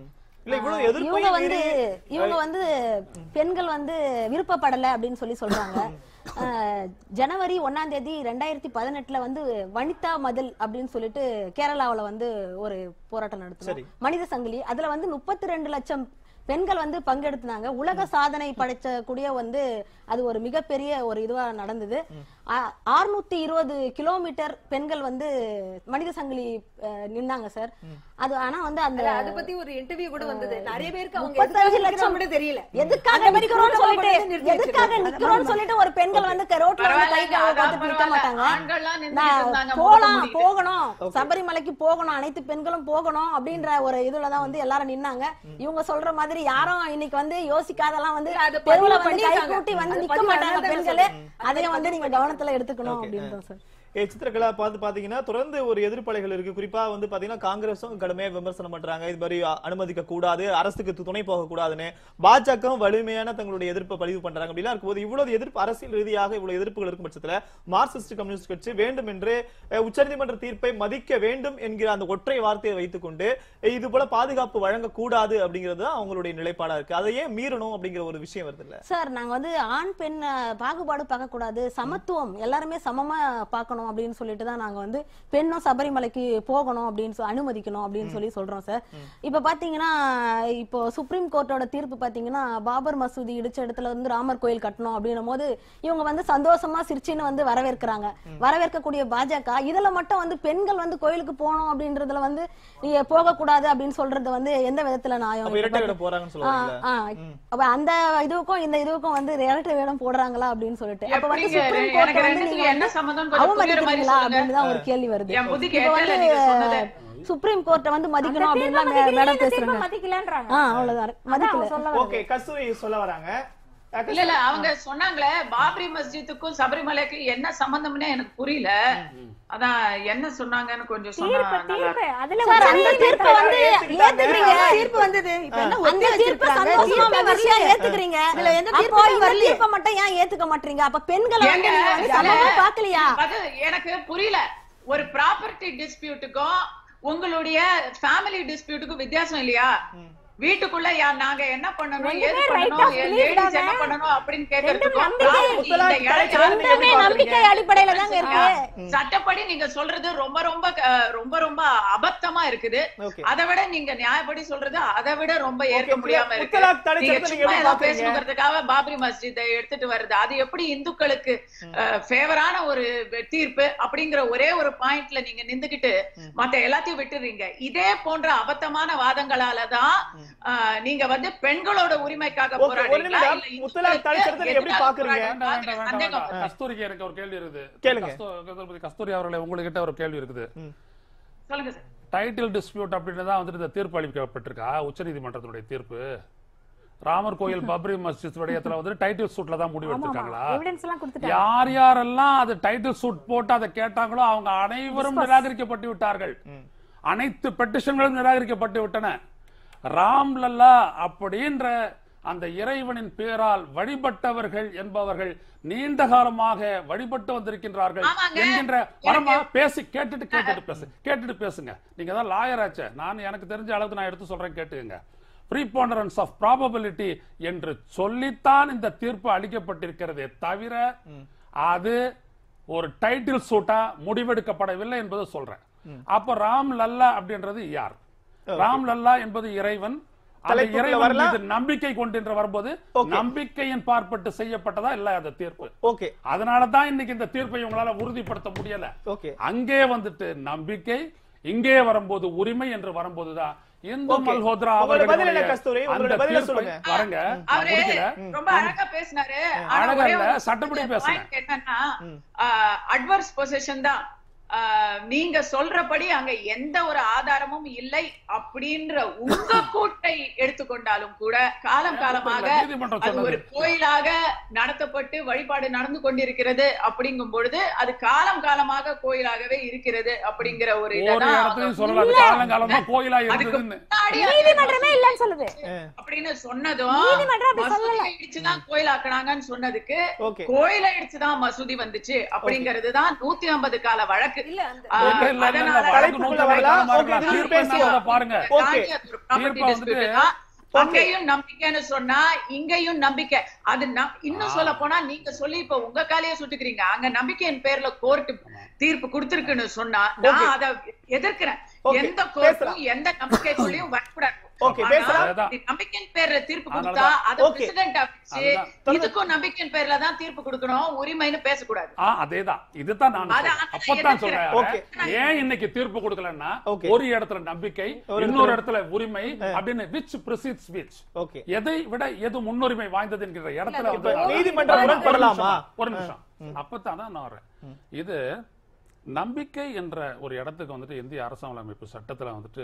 இல்ல இவ்வளவு இவங்க எதிர்ப்பையும் வந்து மீறி இவங்க வந்து பெண்கள் வந்து விருப்பப்படல அப்படின்னு சொல்லி சொல்றாங்க அஹ், ஜனவரி ஒண்ணாம் தேதி ரெண்டாயிரத்தி பதினெட்டுல வந்து வனிதா மதில் அப்படின்னு சொல்லிட்டு கேரளாவுல வந்து ஒரு போராட்டம் சரி. நடத்துறோம் மனித சங்கிலி அதுல வந்து முப்பத்தி ரெண்டு லட்சம் பெண்கள் வந்து பங்கெடுத்தாங்க உலக சாதனை படைச்ச கூடிய வந்து அது ஒரு மிகப்பெரிய ஒரு இதுவா நடந்தது ஆறுநூத்தி இருபது கிலோமீட்டர் பெண்கள் வந்து மனித சங்கிலி அஹ், நின்னாங்க சார் அது ஆனா வந்து அந்த இல்ல, அத பத்தி ஒரு இன்டர்வியூ கூட வந்தது நிறைய பேருக்கு அவங்க முப்பத்தஞ்சு எதுக்காக லட்சம் நிக்கிறாங்க கூட தெரியல எதுக்காக அந்த மாதிரி நிக்கிறோம்னு கூட்டமா சொல்லிட்டு கொண்டு வந்து நிறுத்தி எதுக்காக வச்சிருக்காங்க. நிக்கிறோம்னு சொல்லிட்டு ஒரு பெண்கள் வந்து க- ரோட்ல வந்து கை பரவாயில்லைங்க, அதான் பார்த்துட்டு நிக்க மாட்டாங்க பரவாயில்ல. ஆண்கள்லாம் நின்னுட்டு நான் இருந்தாங்க, போலாம் மூக்க மூடிட்டு. போகணும் சபரிமலைக்கு போகணும் அனைத்து பெண்களும் போகணும் அப்படின்ற ஒரு இதுலதான் வந்து எல்லாரும் நின்னாங்க இவங்க சொல்ற மாதிரி யாரும் இன்னைக்கு வந்து யோசிக்காதெல்லாம் வந்து அது தெருவுல பதிவு வந்து கை பண்ணிருக்காங்க. கூட்டி வந்து அது நிக்க பதிவு மாட்டாங்க பண்ணாதான் பெண்களே சொல்றேன். அதையும் வந்து நீங்க கவனத்துல எடுத்துக்கணும் அப்படின்னு சார் ஏ, சித்திரகலா பார்த்து பாத்தீங்கன்னா தொடர்ந்து ஒரு எதிர்ப்பலைகள் இருக்கு குறிப்பா வந்து பாத்தீங்கன்னா காங்கிரஸும் கடுமையா விமர்சனம் பண்றாங்க இது மாதிரி அ- அனுமதிக்க கூடாது அரசுக்கு து- துணை போக கூடாதுன்னு பாஜகவும் வலிமையான தங்களுடைய எதிர்ப்பை பதிவு பண்றாங்க அப்படிலாம் இருக்கும்போது இவ்வளவு எதிர்ப்பு அரசியல் ரீதியாக இவ்வளவு எதிர்ப்புகள் இருக்கும் பட்சத்துல மார்க்சிஸ்ட் கம்யூனிஸ்ட் கட்சி வேண்டும் என்று அஹ், உச்சநீதிமன்ற தீர்ப்பை மதிக்க வேண்டும் என்கிற அந்த ஒற்றை வார்த்தையை வைத்துக்கொண்டு அஹ், இது போல பாதுகாப்பு வழங்கக்கூடாது அப்படிங்கிறது தான் அவங்களுடைய நிலைப்பாடா இருக்கு அதை ஏன் மீறணும் அப்படிங்கிற ஒரு விஷயம் வருது இல்ல சார் நாங்க வந்து ஆண் பெண் அஹ், பாகுபாடு பார்க்க கூடாது சமத்துவம் எல்லாருமே சமமா பார்க்கணும் அப்படின்னு சொல்லிட்டு தான் நாங்க வந்து பெண்ணும் சபரிமலைக்கு போகணும் அப்படின்னு சொ- அனுமதிக்கணும் அப்படின்னு சொல்லி சொல்றோம் சார் இப்ப பாத்தீங்கன்னா இப்போ சுப்ரீம் கோர்ட்டோட தீர்ப்பு பாத்தீங்கன்னா பாபர் மசூதி இடிச்ச இடத்துல வந்து ராமர் கோயில் கட்டணும் அப்படின்னும் போது இவங்க வந்து சந்தோஷமா சிரிச்சின்னு வந்து வரவேற்கிறாங்க வரவேற்கக்கூடிய பாஜக இதுல மட்டும் வந்து பெண்கள் வந்து கோயிலுக்கு போகணும் அப்படின்றதுல வந்து நீங்க போக கூடாது அப்படின்னு சொல்றது வந்து எந்த விதத்துல நியாயம் அப்ப இரட்டை இப்ப விட போறாங்கன்னு ஆ, சொல்லுவாங்கல்ல ஆ. அப்ப அந்த இதுவுக்கும் இந்த இதுவுக்கும் வந்து இரட்டை வேடம் போடுறாங்களா அப்படின்னு சொல்லிட்டு அப்ப வந்து எப்படிங்க? சுப்ரீம் எனக்கு கோர்ட் வந்து ரெண்டுத்துக்கும் நீங்க என்ன வந்து சம்மந்தம்னு கொஞ்சம் புரியுற மாதிரி அவமதிக்கிறீங்களா சொல்லுங்க. அப்படின்னு தான் ஒரு கேள்வி வருது என் புத்திக்கு இப்ப எட்டல வந்து நீங்க சொன்னது. சுப்ரீம் கோர்ட்டை வந்து மதிக்கணும் அந்த அப்படின்னு தீர்ப்பை மேடம் மதிக்கலையே, இந்த தீர்ப்பை பேசுறாங்க மதிக்கலைன்றாங்க. ஆ அவ்வளவுதான் அதான் மதிக்கல அவங்க சொல்ல வர்றது. ஓகே கஸ்தூரி சொல்ல வராங்க அஹ், இல்ல இல்ல அவங்க சொன்னாங்களே பாபரி மஸ்ஜித்துக்கும் சபரிமலைக்கு என்ன சம்பந்தம்னே எனக்கு புரியல அதான் என்ன சொன்னாங்கன்னு கொஞ்சம் சொன்னா தீர்ப்பு, நல்லா தீர்ப்பு. அதுல சார் ஒரு அந்த தீர்ப்பு தீர்ப்பை வந்து ஏத்துக்கிறீங்க தீர்ப்பு வந்தது இப்ப என்ன அந்த ஒத்தி தீர்ப்பை வச்சிருக்காங்க சந்தோஷமா தீர்ப்பே மகிழ்ச்சியா வரல. ஏத்துக்கிறீங்க இதுல எந்த அப்போ தீர்ப்புமே இந்த வரலையே. தீர்ப்பை மட்டும் ஏன் ஏத்துக்க மாட்டீங்க அப்ப பெண்களை வந்து ஏங்க, நீங்க வந்து இல்ல. சமமா பாக்கலையா அது எனக்கு புரியல ஒரு ப்ராப்பர்ட்டி டிஸ்பியூட்டுக்கும் உங்களுடைய ஃபேமிலி டிஸ்பியூட்டுக்கும் வித்தியாசம் இல்லையா வீட்டுக்குள்ள யா- நாங்க என்ன பண்ணணும் ரெண்டுமே ஏது right பண்ணணும் of belief லேடிஸ் தானே. என்ன பண்ணணும் அப்படின்னு கேக்குறதுக்கும் நம்பிக்கை. property இந்த இடம் யாருக்கு ரெண்டுமே கொடுக்குறீங்க? நம்பிக்கை அடிப்படையில தாங்க இருக்கு சட்டப்படி நீங்க சொல்றது ரொம்ப ரொம்ப அஹ், ரொம்ப ரொம்ப அபத்தமா இருக்குது ஓகே அதை விட நீங்க நியாயப்படி சொல்றது அதை விட ரொம்ப ஏற்க Okay, முடியாம இருக்கு முத்தலாக் தடை நீங்க சட்டத்தை நீங்க சும்மா எப்படி ஏதோ பாக்குறீங்க? பேசணுங்கிறதுக்காக பாபரி மஸ்ஜிதை எடுத்துட்டு வருது அது எப்படி இந்துக்களுக்கு ஃபேவரான ஒரு தீர்ப்பு அப்படிங்கிற ஒரே ஒரு பாயிண்ட்ல நீங்க நின்னுகிட்டு மத்த எல்லாத்தையும் விட்டுறீங்க இதே போன்ற அபத்தமான வாதங்களாலதான் அஹ், நீங்க வந்து பெண்களோட உரிமைக்காக Okay, ஒரு போராடுறீங்களா நிமிடம். இல்ல முத்தலாக் தடை சட்டத்தை நீங்க எப்படி எதிராக பாக்குறீங்க? போராடுறீங்களா? வேண்டாம், வேண்டாம், வேண்டாம், சந்தேகம் வேண்டாம். கஸ்தூரிக்கு எனக்கு ஒரு கேள்வி இருக்குது கேளுங்க. கஸ்தூ- கஸ்தூரி கஸ்தூரி அவர்களே உங்ககிட்ட ஒரு கேள்வி இருக்குது சொல்லுங்க சார் டைட்டில் டிஸ்பியூட் அப்படின்னு தான் வந்துட்டு இந்த தீர்ப்பு அளிக்கப்பட்டிருக்கா உச்சநீதிமன்றத்தினுடைய தீர்ப்பு ராமர் கோயில் பப்ரி மஸ்ஜித் விடயத்துல வந்து டைட்டில் சூட்ல தான் முடிவு எடுத்திருக்காங்களா எவிடன்ஸ் எல்லாம் கொடுத்துட்டாங்க யார் யாரெல்லாம் அது டைட்டில் சூட் போட்டு அதை கேட்டாங்களோ அவங்க அனைவரும் நிராகரிக்கப்பட்டு விட்டார்கள் அனைத்து பெட்டிஷன்களும் நிராகரிக்கப்பட்டு விட்டன ராம் லல்லா அப்படின்ற அந்த இறைவனின் பேரால் வழிபட்டவர்கள் என்பவர்கள் நீண்ட காலமாக வழிபட்டு வந்திருக்கின்றார்கள் ஆமாங்க. என்கின்ற வரமா பேசி கேட்டுட்டு கேட்டுட்டு பேசு கேட்டுட்டு பேசுங்க நீங்க தான் லாயர் ஆச்சே நான் எனக்கு தெரிஞ்ச அளவுக்கு நான் எடுத்து சொல்றேன் கேட்டுங்க ப்ரீபாண்டரன்ஸ் ஆஃப் ப்ராபபிலிட்டி என்று சொல்லித்தான் இந்த தீர்ப்பு அளிக்கப்பட்டிருக்கிறதே தவிர அது ஒரு டைட்டில் சூட்டா முடிவெடுக்கப்படவில்லை என்பதை சொல்றேன் அப்ப ராம் லல்லா அப்படின்றது யார் ராம் லல்லா என்பது இறைவன் அந்த தலைப்புக்குள்ள இறைவன் வரலாம். மீது நம்பிக்கை கொண்டின்ற வரும்போது Okay. நம்பிக்கையின் பார்ப்பட்டு செய்யப்பட்டதா இல்ல அந்த தீர்ப்பு ஓகே அதனால தான் இன்னைக்கு இந்த தீர்ப்பை உங்களால உறுதிப்படுத்த முடியல ஓகே அங்கே வந்துட்டு நம்பிக்கை இங்கே வரும்போது உரிமை என்று வரும்போதுதான் இந்து Okay. மல்ஹோத்ரா உங்களோட பதில் என்ன அவர்களுடைய கஸ்தூரி? அந்த உங்களோட பதில தீர்ப்பை சொல்லுங்க. வரங்க நான் அவரு முடிக்கல ரொம்ப அழகா பேசினாரு ஆனா அழகா ஒரே இல்ல, ஒரு சட்டப்படி point பேசுனேன். என்னன்னா அட்வர்ஸ் பொசிஷன் தான் ஆஹ், நீங்க சொல்றபடி அங்க எந்த ஒரு ஆதாரமும் இல்லை அப்படின்ற உங்க கூட்டை எடுத்துக்கொண்டாலும் கூட காலம் காலமாக நீதிமன்றம் அது ஒரு சொன்னது கோயிலாக நடத்தப்பட்டு வழிபாடு நடந்து கொண்டிருக்கிறது அப்படிங்கும் பொழுது அது காலம் காலமாக கோயிலாகவே இருக்கிறது அப்படிங்கிற ஒரு ஒரு இததான் இடத்துலயும் சொல்லல அது காலங்காலமா கோயிலா அதுக்கு இருந்ததுன்னு முன்னாடி அது நீதிமன்றமே இல்லன்னு சொல்லுது அப்படின்னு சொன்னதும் நீதிமன்றம் அப்படி மசூதியை சொல்லல. இடிச்ச இடிச்சுதான் கோயில் ஆக்குனாங்கன்னு சொன்னதுக்கு ஓகே கோயிலை இடிச்சுதான் மசூதி வந்துச்சு அப்படிங்கிறது தான் நூத்தி ஐம்பது கால வழக்கு இல்ல அந்த ஆ, இல்ல, இல்ல, இல்ல, இல்ல, அதனால வழக்கு தலைப்புக்குள்ள நூத்தி வரலாம். ஐம்பது ஓகே, இருக்கலாம். இது தீர்ப்பு என்ன பேசுவோம். அதை பாருங்க ஓகே. தாண்டி அது ஒரு property தீர்ப்பு dispute வந்துட்டு- தான். அங்கேயும் நம்பிக்கைன்னு சொன்னா இங்கேயும் நம்பிக்கை அது நம்- இன்னும் சொல்ல போனா நீங்க சொல்லி இப்ப உங்க காலையே சுட்டுக்கிறீங்க அங்க நம்பிக்கையின் பேர்ல கோர்ட் தீர்ப்பு கொடுத்திருக்குன்னு சொன்னா நான் Okay. அதை எதிர்க்கிறேன் Okay, எந்த பேசலாம். கோர்ட்டும் எந்த நம்பிக்கைக்குள்ளயும் வரக்கூடாது Okay, ஆனா, பேசலாம். அதுதான். இது நம்பிக்கையின் பேர்ல தீர்ப்பு அதனால கொடுத்தா அதை Okay. பிரசிடென்ட் வச்சு அதுதான். இதுக்கும் நம்பிக்கையின் பேர்ல தான் தீர்ப்பு கொடுக்கணும் உரிமைன்னு பேசக்கூடாது ஆ, அதேதான் இதுதான் நான் அத- சொல்றேன். அத அப்பதான் எதிர்க்கிறேன். Okay. சொல்றேன் ஏன் இன்னைக்கு தீர்ப்பு கொடுக்கலன்னா Okay. ஒரு இடத்துல நம்பிக்கை ஒரு இன்னொரு இடத்துல உரிமை அப்படின்னு which precedes which ஓகே எதை விட எது முன்னுரிமை வாய்ந்தது என்கிற இடத்துல இப்ப வந்து நீதிமன்றம் ஒரு முரண்படலாமா? நிமிஷம், ஒரு நிமிஷம் அப்பதான் நான் வரேன் இது நம்பிக்கை என்ற ஒரு இடத்துக்கு வந்துட்டு இந்திய அரசியலமைப்பு சட்டத்துல வந்துட்டு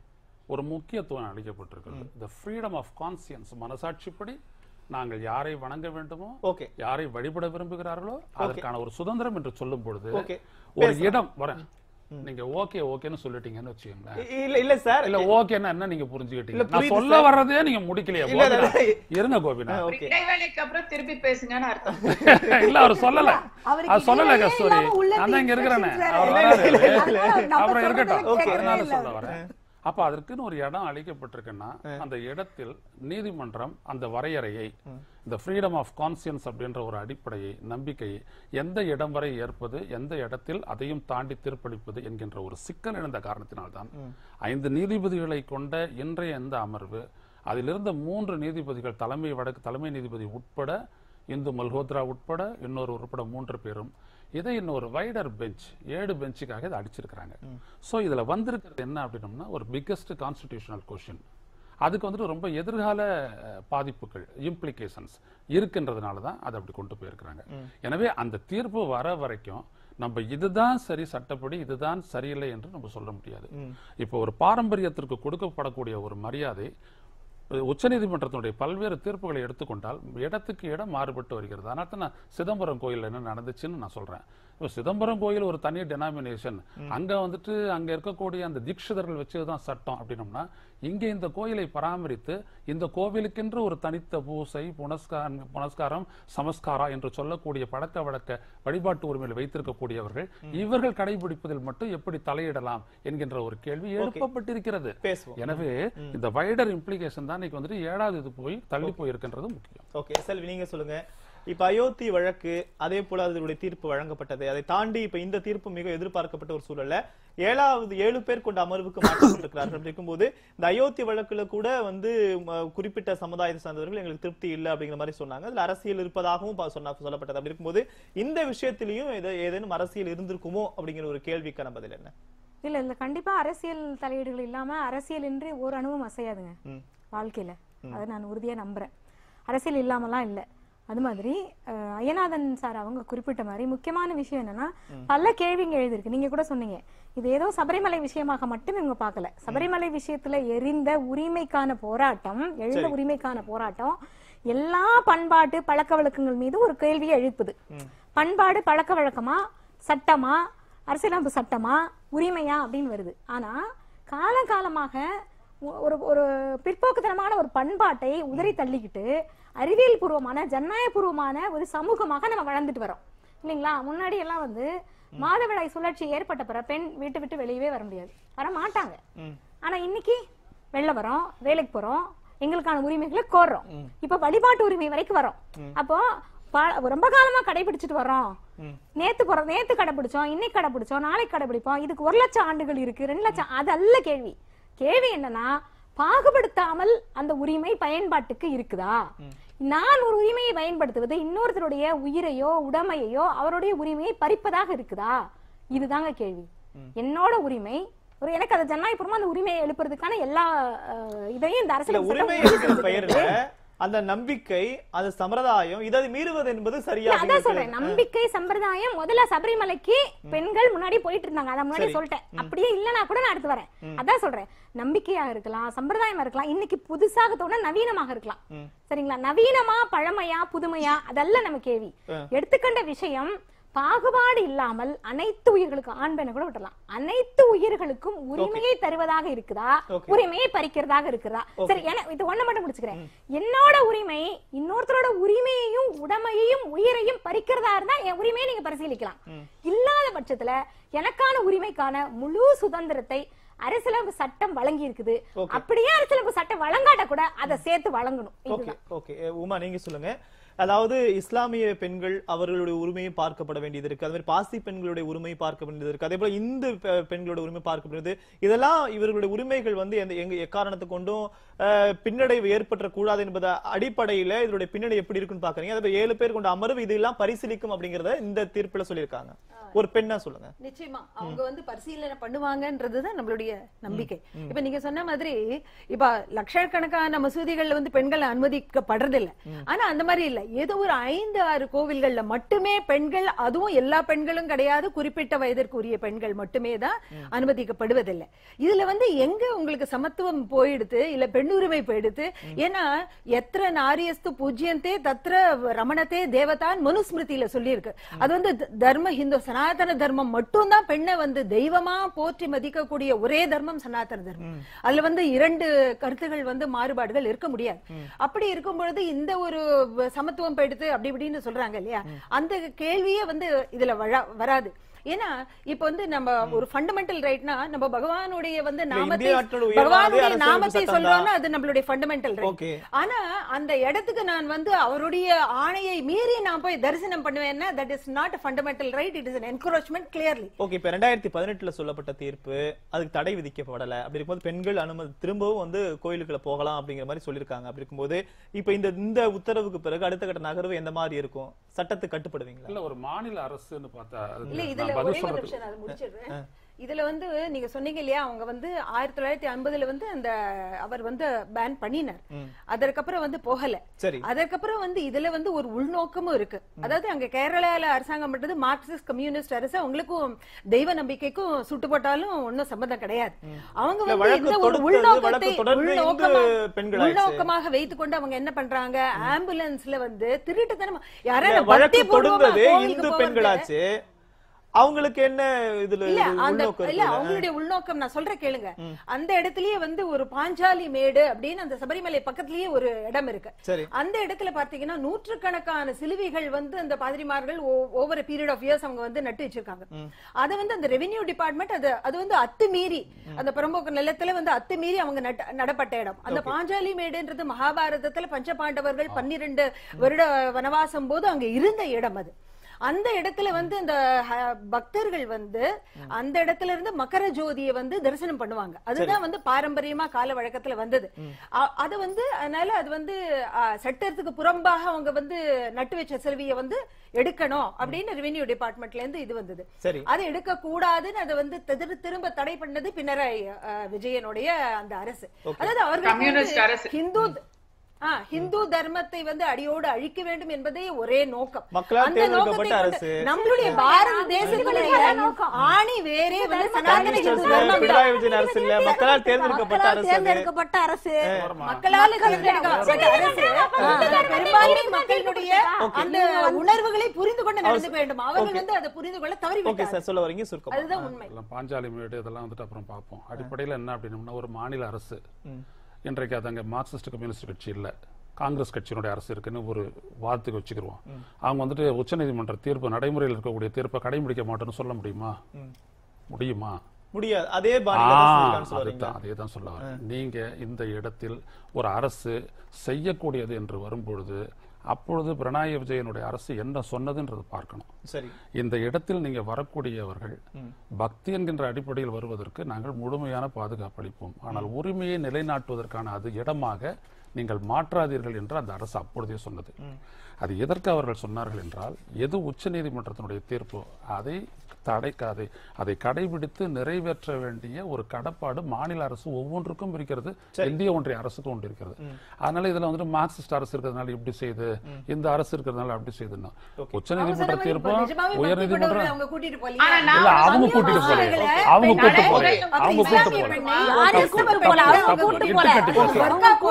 ஒரு முக்கியத்துவம் அளிக்கப்பட்டிருக்கிறது the freedom of conscience மனசாட்சிப்படி நாங்கள் யாரை வணங்க வேண்டுமோ ஓகே யாரை வழிபட விரும்புகிறார்களோ அதற்கான ஒரு சுதந்திரம் என்று சொல்லும் பொழுது Okay. ஒரு இடம் வரேன் நீங்க ஓகே ஓகேன்னு சொல்லிட்டீங்கன்னு வச்சுக்கோங்களேன் இ- இல்ல இல்ல சார் இல்ல ஓகேன்னா என்ன நீங்க புரிஞ்சுக்கிட்டீங்க இல்ல, நான் புரியுது சொல்ல சார். வர்றதே நீங்க முடிக்கலையா இல்ல, இல்ல, கோபிநாத்? இல்ல. இருங்க கோபிநாத் ஒரு ஓகே இடைவேளைக்கு அப்புறம் திருப்பி பேசுங்கன்னு அர்த்தம் இல்ல அவர் சொல்லல அவருக்கு அது சொல்லல இடைவெளியே கஸ்தூரி இல்லாம உள்ள நான் தான் இங்க இருக்கிறேனே instructions அவர் வேற. வராரு. இல்ல, இல்ல, இல்ல. நம்ம அப்புறம் சொல்றதை இருக்கட்டும் கேட்கவே அதனால இல்ல சொல்ல வரேன் அப்ப அதற்குன்னு ஒரு இடம் அளிக்கப்பட்டிருக்குன்னா அந்த இடத்தில் நீதிமன்றம் அந்த வரையறையை இந்த ஃப்ரீடம் ஆஃப் கான்சியன்ஸ் அப்படின்ற ஒரு அடிப்படையை நம்பிக்கையை எந்த இடம் வரை ஏற்பது எந்த இடத்தில் அதையும் தாண்டி தீர்ப்பளிப்பது என்கின்ற ஒரு சிக்கல் எழுந்த காரணத்தினால்தான் ஐந்து நீதிபதிகளை கொண்ட இன்றைய இந்த அமர்வு அதிலிருந்த மூன்று நீதிபதிகள் தலைமை வடக்கு தலைமை நீதிபதி உட்பட இந்து மல்ஹோத்ரா உட்பட இன்னொரு உட்பட மூன்று பேரும் இதை இன்னொரு வைடர் பெஞ்ச் ஏழு பெஞ்சுக்காக இதை அடிச்சிருக்கிறாங்க சோ இதுல வந்திருக்கிறது என்ன அப்படின்னம்னா ஒரு பிக்கஸ்ட் கான்ஸ்டிடியூஷனல் கொஷின் அதுக்கு வந்துட்டு ரொம்ப எதிர்கால அஹ், பாதிப்புகள் இம்ப்ளிகேஷன்ஸ் இருக்கின்றதுனால தான் அதை அப்படி கொண்டு போயிருக்கிறாங்க எனவே அந்த தீர்ப்பு வர வரைக்கும் நம்ம இதுதான் சரி சட்டப்படி இதுதான் சரியில்லை என்று நம்ம சொல்ல முடியாது இப்போ ஒரு பாரம்பரியத்திற்கு கொடுக்கப்படக்கூடிய ஒரு மரியாதை உச்சநீதிமன்றத்தினுடைய பல்வேறு தீர்ப்புகளை எடுத்துக்கொண்டால் இடத்துக்கு இடம் மாறுபட்டு வருகிறது அதனால தான் நான் சிதம்பரம் கோயில் என்ன நடந்துச்சுன்னு நான் சொல்றேன் இப்போ சிதம்பரம் கோயில் ஒரு தனி டெனாமினேஷன் அங்க வந்துட்டு அங்க இருக்கக்கூடிய அந்த தீட்சிதர்கள் வச்சதுதான் சட்டம் அப்படின்னம்னா இங்க இந்த கோயிலை பராமரித்து இந்த கோவிலுக்கென்று ஒரு தனித்த பூசை புனஸ்காரம் புனஸ்காரம் சமஸ்காரா என்று சொல்லக்கூடிய பழக்க வழக்க வழிபாட்டு உரிமையில் வைத்திருக்கக்கூடியவர்கள் இவர்கள் கடைபிடிப்பதில் மட்டும் எப்படி தலையிடலாம் என்கின்ற ஒரு கேள்வி எழுப்பப்பட்டிருக்கிறது பேசுவோம் எனவே இந்த வைடர் இம்ப்ளிகேஷன் தான் இன்னைக்கு வந்துட்டு ஏழாவது இது போய் தள்ளி போயிருக்கின்றது முக்கியம் ஓகே செல்வி நீங்க சொல்லுங்க இப்ப அயோத்தி வழக்கு அதே போல அதனுடைய தீர்ப்பு வழங்கப்பட்டது அதை தாண்டி இப்ப இந்த தீர்ப்பு மிக எதிர்பார்க்கப்பட்ட ஒரு சூழல்ல ஏழாவது ஏழு பேர் கொண்ட அமர்வுக்கு மாற்றப்பட்டிருக்கிறார்கள் அப்படி இருக்கும்போது இந்த அயோத்தி வழக்குல கூட வந்து ம, குறிப்பிட்ட சமுதாயத்தை சார்ந்தவர்கள் எங்களுக்கு திருப்தி இல்லை அப்படிங்கிற மாதிரி சொன்னாங்க அதுல அரசியல் இருப்பதாகவும் பா- சொன்ன சொல்லப்பட்டது அப்படி இருக்கும்போது இந்த விஷயத்திலையும் ஏதே- ஏதேனும் அரசியல் இருந்திருக்குமோ அப்படிங்கிற ஒரு கேள்விக்கான பதில் என்ன இல்ல இல்ல கண்டிப்பா அரசியல் தலையீடுகள் இல்லாம அரசியல் இன்றி ஒரு அணுவும் அசையாதுங்க ம். வாழ்க்கையில அதை நான் உறுதியா நம்புறேன் அரசியல் இல்லாமலாம் இல்ல அது மாதிரி அஹ், அய்யநாதன் சார் அவங்க குறிப்பிட்ட மாதிரி முக்கியமான விஷயம் என்னன்னா பல கேள்விங்க எழுதியிருக்கு நீங்க கூட சொன்னீங்க இது ஏதோ சபரிமலை விஷயமாக மட்டும் இவங்க பார்க்கல சபரிமலை விஷயத்துல எரிந்த உரிமைக்கான போராட்டம் எழுந்த உரிமைக்கான போராட்டம் எல்லா பண்பாட்டு பழக்க வழக்கங்கள் மீது ஒரு கேள்வியை எழுப்புது பண்பாடு பழக்க வழக்கமா சட்டமா அரசியலமைப்பு சட்டமா உரிமையா அப்படின்னு வருது ஆனா காலகாலமாக ஒ- ஒரு ஒரு பிற்போக்குத்தனமான ஒரு பண்பாட்டை உதறி தள்ளிக்கிட்டு அறிவியல் பூர்வமான ஜனநாயக பூர்வமான ஒரு சமூகமாக நம்ம வளர்ந்துட்டு வரோம் இல்லைங்களா முன்னாடி எல்லாம் வந்து மாதவிடாய் சுழற்சி ஏற்பட்ட பிற பெண் வீட்டை விட்டு வெளியவே வர முடியாது வர மாட்டாங்க ஆனா இன்னைக்கு வெளில வரோம் வேலைக்கு போறோம் எங்களுக்கான உரிமைகளை கோர்றோம் இப்ப வழிபாட்டு உரிமை வரைக்கும் வரோம் அப்போ ப- ரொம்ப காலமா கடைபிடிச்சிட்டு வர்றோம் நேத்து போற நேத்து கடைபிடிச்சோம் இன்னைக்கு கடைபிடிச்சோம் நாளைக்கு கடைபிடிப்போம் இதுக்கு ஒரு லட்சம் ஆண்டுகள் இருக்கு ரெண்டு லட்சம் அது அல்ல கேள்வி கேள்வி என்னன்னா பாகுபடுத்தாமல் அந்த உரிமை பயன்பாட்டுக்கு இருக்குதா நான் ஒரு உரிமையை பயன்படுத்துவது இன்னொருத்தருடைய உயிரையோ உடைமையையோ அவருடைய உரிமையை பறிப்பதாக இருக்குதா இதுதாங்க கேள்வி என்னோட உரிமை ஒரு எனக்கு அந்த ஜனநாயகபூர்வமா அந்த உரிமையை எழுப்புறதுக்கான எல்லா அஹ், இதையும் இந்த இல்ல அரசியல் உரிமை என்கிற பெயர்ல அந்த நம்பிக்கை அந்த சம்பிரதாயம் இதை மீறுவது என்பது சரியா இல்ல, அதான் சொல்றேன் நம்பிக்கை சம்பிரதாயம் முதல்ல சபரிமலைக்கு பெண்கள் முன்னாடி போயிட்டு இருந்தாங்க அத முன்னாடி சரி. சொல்லிட்டேன் அப்படியே இல்லனா கூட நான் அடுத்து வரேன் அதான் சொல்றேன் நம்பிக்கையா இருக்கலாம் சம்பிரதாயமா இருக்கலாம் இன்னைக்கு புதுசாக தோண நவீனமாக இருக்கலாம் சரிங்களா நவீனமா பழமையா புதுமையா அதெல்லாம் நம்ம கேள்வி எடுத்துக்கொண்ட விஷயம் பாகுபாடு இல்லாமல் அனைத்து உயிர்களுக்கும் ஆண் பெண்ணை கூட விட்டலாம் அனைத்து உயிர்களுக்கும் உரிமையை தருவதாக இருக்குதா Okay. உரிமையை பறிக்கிறதாக இருக்குதா சரி என இது ஒண்ணு மட்டும் முடிச்சுக்கிறேன் என்னோட உரிமை இன்னொருத்தரோட உரிமையையும் உடமையையும் உயிரையும் பறிக்கிறதா இருந்தா என் உரிமையை நீங்க பரிசீலிக்கலாம் இல்லாத பட்சத்துல எனக்கான உரிமைக்கான முழு சுதந்திரத்தை அரசியலமைப்பு சட்டம் வழங்கி இருக்குது Okay. அப்படியே அரசியலமைப்பு சட்டம் வழங்காட்ட கூட அதை சேர்த்து வழங்கணும் ஓகே இதுதான் ஓகே உமா நீங்க சொல்லுங்க அதாவது இஸ்லாமிய பெண்கள் அவர்களுடைய உரிமையை பார்க்கப்பட வேண்டியது இருக்கு அதே மாதிரி பாசி பெண்களுடைய உரிமை பார்க்க வேண்டியது இருக்கு அதே போல இந்து பெ- பெண்களோட உரிமை பார்க்க வேண்டியது இதெல்லாம் இவர்களுடைய உரிமைகள் வந்து எந்த எங்க எக்காரணத்தை கொண்டும் அஹ், பின்னடைவு ஏற்பட்ட கூடாது என்பத அடிப்படையில இதனுடைய பின்னடை எப்படி இருக்குன்னு பாக்குறீங்க அதே மாதிரி ஏழு பேர் கொண்ட அமர்வு இதெல்லாம் பரிசீலிக்கும் அப்படிங்கறத இந்த தீர்ப்புல சொல்லியிருக்காங்க ஒரு பெண்ணா சொல்லுங்க நிச்சயமா அவங்க வந்து பரிசீலனை பண்ணுவாங்கன்றதுதான் நம்மளுடைய நம்பிக்கை இப்ப நீங்க சொன்ன மாதிரி இப்ப லட்சக்கணக்கான மசூதிகள்ல வந்து பெண்கள் அனுமதிக்கப்படுறதில்ல ஆனா அந்த மாதிரி இல்ல ஏதோ ஒரு ஐந்து ஆறு கோவில்கள்ல மட்டுமே பெண்கள் அதுவும் எல்லா பெண்களும் கிடையாது குறிப்பிட்ட வயதிற்குரிய பெண்கள் மட்டுமே தான் அனுமதிக்கப்படுவதில்லை இதுல வந்து எங்க உங்களுக்கு சமத்துவம் போயிடுது இல்ல பெண்ணுரிமை போயிடுது ஏன்னா எத்திர நாரியஸ்து பூஜ்யந்தே தத்ர ரமணத்தே தேவதான் மனுஸ்மிருதியில சொல்லியிருக்கு அது வந்து த- தர்ம ஹிந்து சனாதன தர்மம் மட்டும்தான் பெண்ணை வந்து தெய்வமா போற்றி மதிக்கக்கூடிய ஒரே தர்மம் சனாதன தர்மம் அதுல வந்து இரண்டு கருத்துகள் வந்து மாறுபாடுகள் இருக்க முடியாது அப்படி இருக்கும் பொழுது இந்த ஒரு வ- சமத்துவம் போயிடுது அப்படி இப்படின்னு சொல்றாங்க இல்லையா அந்த கேள்வியே வந்து இதுல வழா- வராது ஏன்னா இப்ப வந்து நம்ம ஒரு ஃபண்டமெண்டல் ரைட்னா நம்ம பகவானுடைய வந்து நாமத்தை இந்திய நாட்டோட உயர்வானதே பகவானுடைய அரசியலமைப்பு நாமத்தை சட்டம் தான். சொல்றோம்னா அது நம்மளுடைய ஃபண்டமெண்டல் ரைட் ஓகே ஆனா அந்த இடத்துக்கு நான் வந்து அவருடைய ஆணையை மீறி நான் போய் தரிசனம் பண்ணுவேன்னா that is not fundamental right it is an encouragement clearly okay இப்ப ரெண்டாயிரத்தி பதினெட்டுல சொல்லப்பட்ட தீர்ப்பு அதுக்கு தடை விதிக்கப்படல அப்படி இருக்கும்போது பெண்கள் அனுமதி திரும்பவும் வந்து கோயிலுக்குள்ள போகலாம் அப்படிங்கிற மாதிரி சொல்லியிருக்காங்க அப்படி இருக்கும்போது இப்ப இந்த இந்த உத்தரவுக்கு பிறகு அடுத்த கட்ட நகர்வு எந்த மாதிரி இருக்கும் சட்டத்துக்கு கட்டுப்படுவீங்களா இல்ல ஒரு மாநில அரசுன்னு பார்த்தா அதுக்கு இல்ல நான் இதுல பதில் ஒரே ஒரு சொல்றதுக்கு- நிமிஷம் நான் அதை முடிச்சிடுறேன் இதுல வந்து நீங்க சொன்னீங்க இல்லையா அவங்க வந்து ஆயிரத்தி தொள்ளாயிரத்தி ஐம்பதுல வந்து அந்த அவர் வந்து பேன் பண்ணினார் அதற்கப்புறம் வந்து போகல சரி அதற்கப்புறம் வந்து இதுல வந்து ஒரு உள்நோக்கமும் இருக்கு அதாவது அங்க கேரளால அரசாங்கம் பண்றது மார்க்சிஸ்ட் கம்யூனிஸ்ட் அரசு அவங்களுக்கும் தெய்வ நம்பிக்கைக்கும் சுட்டு போட்டாலும் ஒன்னும் சம்பந்தம் கிடையாது அவங்க இல்ல, வந்து வழக்கு இந்த ஒரு தொடுத்தது, உள்நோக்கத்தை வழக்கு தொடர்ந்து இந்து உள்நோக்கமா பெண்களாயிடுச்சு. உள்நோக்கமாக வைத்துக்கொண்டு அவங்க என்ன பண்றாங்க ஆம்புலன்ஸ்ல வந்து திருட்டுத்தனமா யாராவது இல்ல, வழக்கு பக்தி பூர்வமா தொடுந்தது கோவிலுக்கு இந்து போவது- பெண்களாச்சு அவங்களுக்கு என்ன இதுல இல்ல ஒரு அந்த உள்நோக்கம் இல்ல இருக்குல்ல? அவங்களுடைய உள்நோக்கம் நான் சொல்றேன் கேளுங்க அந்த இடத்துலயே வந்து ஒரு பாஞ்சாலி மேடு அப்படின்னு அந்த சபரிமலை பக்கத்துலயே ஒரு இடம் இருக்கு சரி அந்த இடத்துல பாத்தீங்கன்னா நூற்றுக்கணக்கான சிலுவைகள் வந்து அந்த பாதிரிமார்கள் ஓவர் பீரியட் ஆஃப் இயர்ஸ் அவங்க வந்து நட்டு வச்சிருக்காங்க அத வந்து அந்த ரெவென்யூ டிபார்ட்மெண்ட் அது அது வந்து அத்துமீறி அந்த புறம்போக்கு நிலத்துல வந்து அத்துமீறி அவங்க நட்ட- நடப்பட்ட இடம் அந்த பாஞ்சாலி மேடுன்றது மகாபாரதத்துல பஞ்சபாண்டவர்கள் பன்னிரண்டு வருட வனவாசம் போது அங்க இருந்த இடம் அது அந்த இடத்துல வந்து அந்த ஹ- பக்தர்கள் வந்து அந்த இடத்துல இருந்து மகர ஜோதியை வந்து தரிசனம் பண்ணுவாங்க அதுதான் வந்து பாரம்பரியமா கால வழக்கத்துல வந்தது அ- அது வந்து அதனால அது வந்து அ, சட்டத்துக்கு புறம்பாக அவங்க வந்து நட்டு வச்ச செல்வியை வந்து எடுக்கணும் அப்படின்னு ரெவென்யூ டிபார்ட்மெண்ட்ல இருந்து இது வந்தது சரி அதை எடுக்க கூடாதுன்னு அதை வந்து திரு திரும்ப தடை பண்ணது பினராயி அ, விஜயனுடைய அந்த அரசு அதாவது அவர்கள் Communist வந்து அரசு. ஹிந்து ஆ, ஹிந்து தர்மத்தை வந்து அடியோடு அழிக்க வேண்டும் என்பதே ஒரே நோக்கம் மக்களால் அந்த தேர்ந்தெடுக்கப்பட்ட நோக்கத்தை அரசு. கொண்டு நம்மளுடைய பாரத தேசத்துடைய ஆணி வேறே வந்து சனாதன கம்யூனிஸ்ட் ஹிந்து அரசு, தர்மம் தான். பினராயி விஜயன் அரசு இல்ல மக்களால் தேர்ந்தெடுக்கப்பட்ட மக்களால் அரசு அது. தேர்ந்தெடுக்கப்பட்ட அரசு மக்களால் தேர்ந்தெடுக்கப்பட்ட அரசு அந்த பெரும்பான்மை மக்களுடைய அந்த உணர்வுகளை புரிந்து கொண்டு நடந்து வேண்டும் அவர்கள் வந்து அதை புரிந்து கொள்ள ஓகே தவறிவிட்டார்கள் சார் சொல்ல வரீங்க சுருக்கம் அதுதான் உண்மை எல்லாம் பாஞ்சாலி மேடு இதெல்லாம் வந்துட்டு அப்புறம் பார்ப்போம் அடிப்படையில் என்ன அப்படின்னம்னா ஒரு மாநில அரசு இன்றைக்கு அது அங்கே மார்க்சிஸ்ட் கம்யூனிஸ்ட் கட்சி இல்லை காங்கிரஸ் கட்சியினுடைய அரசு இருக்குன்னு ஒரு வாதத்துக்கு வச்சுக்கிருவோம் அவங்க வந்துட்டு உச்சநீதிமன்ற தீர்ப்பு நடைமுறையில் இருக்கக்கூடிய தீர்ப்பை கடைபிடிக்க மாட்டோம்னு சொல்ல முடியுமா முடியுமா முடியாது அதே ஆ, பாணியில தான் சொல்லிருக்கான்னு சொல்ல வரீங்களா அதுதான் அதே தான் சொல்ல வரேன் நீங்க இந்த இடத்தில் ஒரு அரசு செய்யக்கூடியது என்று வரும்பொழுது அப்பொழுது பிரணாய விஜயனுடைய அரசு என்ன சொன்னதுன்றது பார்க்கணும் சரி இந்த இடத்தில் நீங்க வரக்கூடியவர்கள் பக்தி என்கின்ற அடிப்படையில் வருவதற்கு நாங்கள் முழுமையான பாதுகாப்பு அளிப்போம் ஆனால் உரிமையை நிலைநாட்டுவதற்கான அது இடமாக நீங்கள் மாற்றாதீர்கள் என்று அந்த அரசு அப்பொழுதே சொன்னது அது எதற்கு அவர்கள் சொன்னார்கள் என்றால் எது உச்சநீதிமன்றத்தினுடைய தீர்ப்போ அதை தடைக்காதை அதை கடைபிடித்து நிறைவேற்ற வேண்டிய ஒரு கடப்பாடு மாநில அரசு ஒவ்வொன்றுக்கும் இருக்கிறது இந்திய ஒன்றிய அரசுக்கும் ஒன்று இருக்கிறது அதனால இதுல வந்துட்டு மார்க்சிஸ்ட் அரசு இருக்கிறதுனால இப்படி செய்யுது இந்த அரசு இருக்கிறதுனால அப்படி செய்யுதுன்னா உச்சநீதிமன்ற தீர்ப்பும் நிஜமாவே பக்தி உயர்நீதிமன்றம் கொண்டவர்களை அவங்க கூட்டிட்டு ஆனா போலியா நான் இல்ல அவங்க சமய கூட்டிட்டு போல மாணவர்களை அவங்க கூட்டு போல நடைமுறை- அவங்க அப்புறம் கூட்டு இஸ்லாமிய போல பெண்ணை யாரையும் தப்பு, கூட்டு தப்பு, போல, அவங்க தப்பு. கூட்டு இட்டு போல. கட்டி பேசுறாங்க. பர்கா போட்டு போல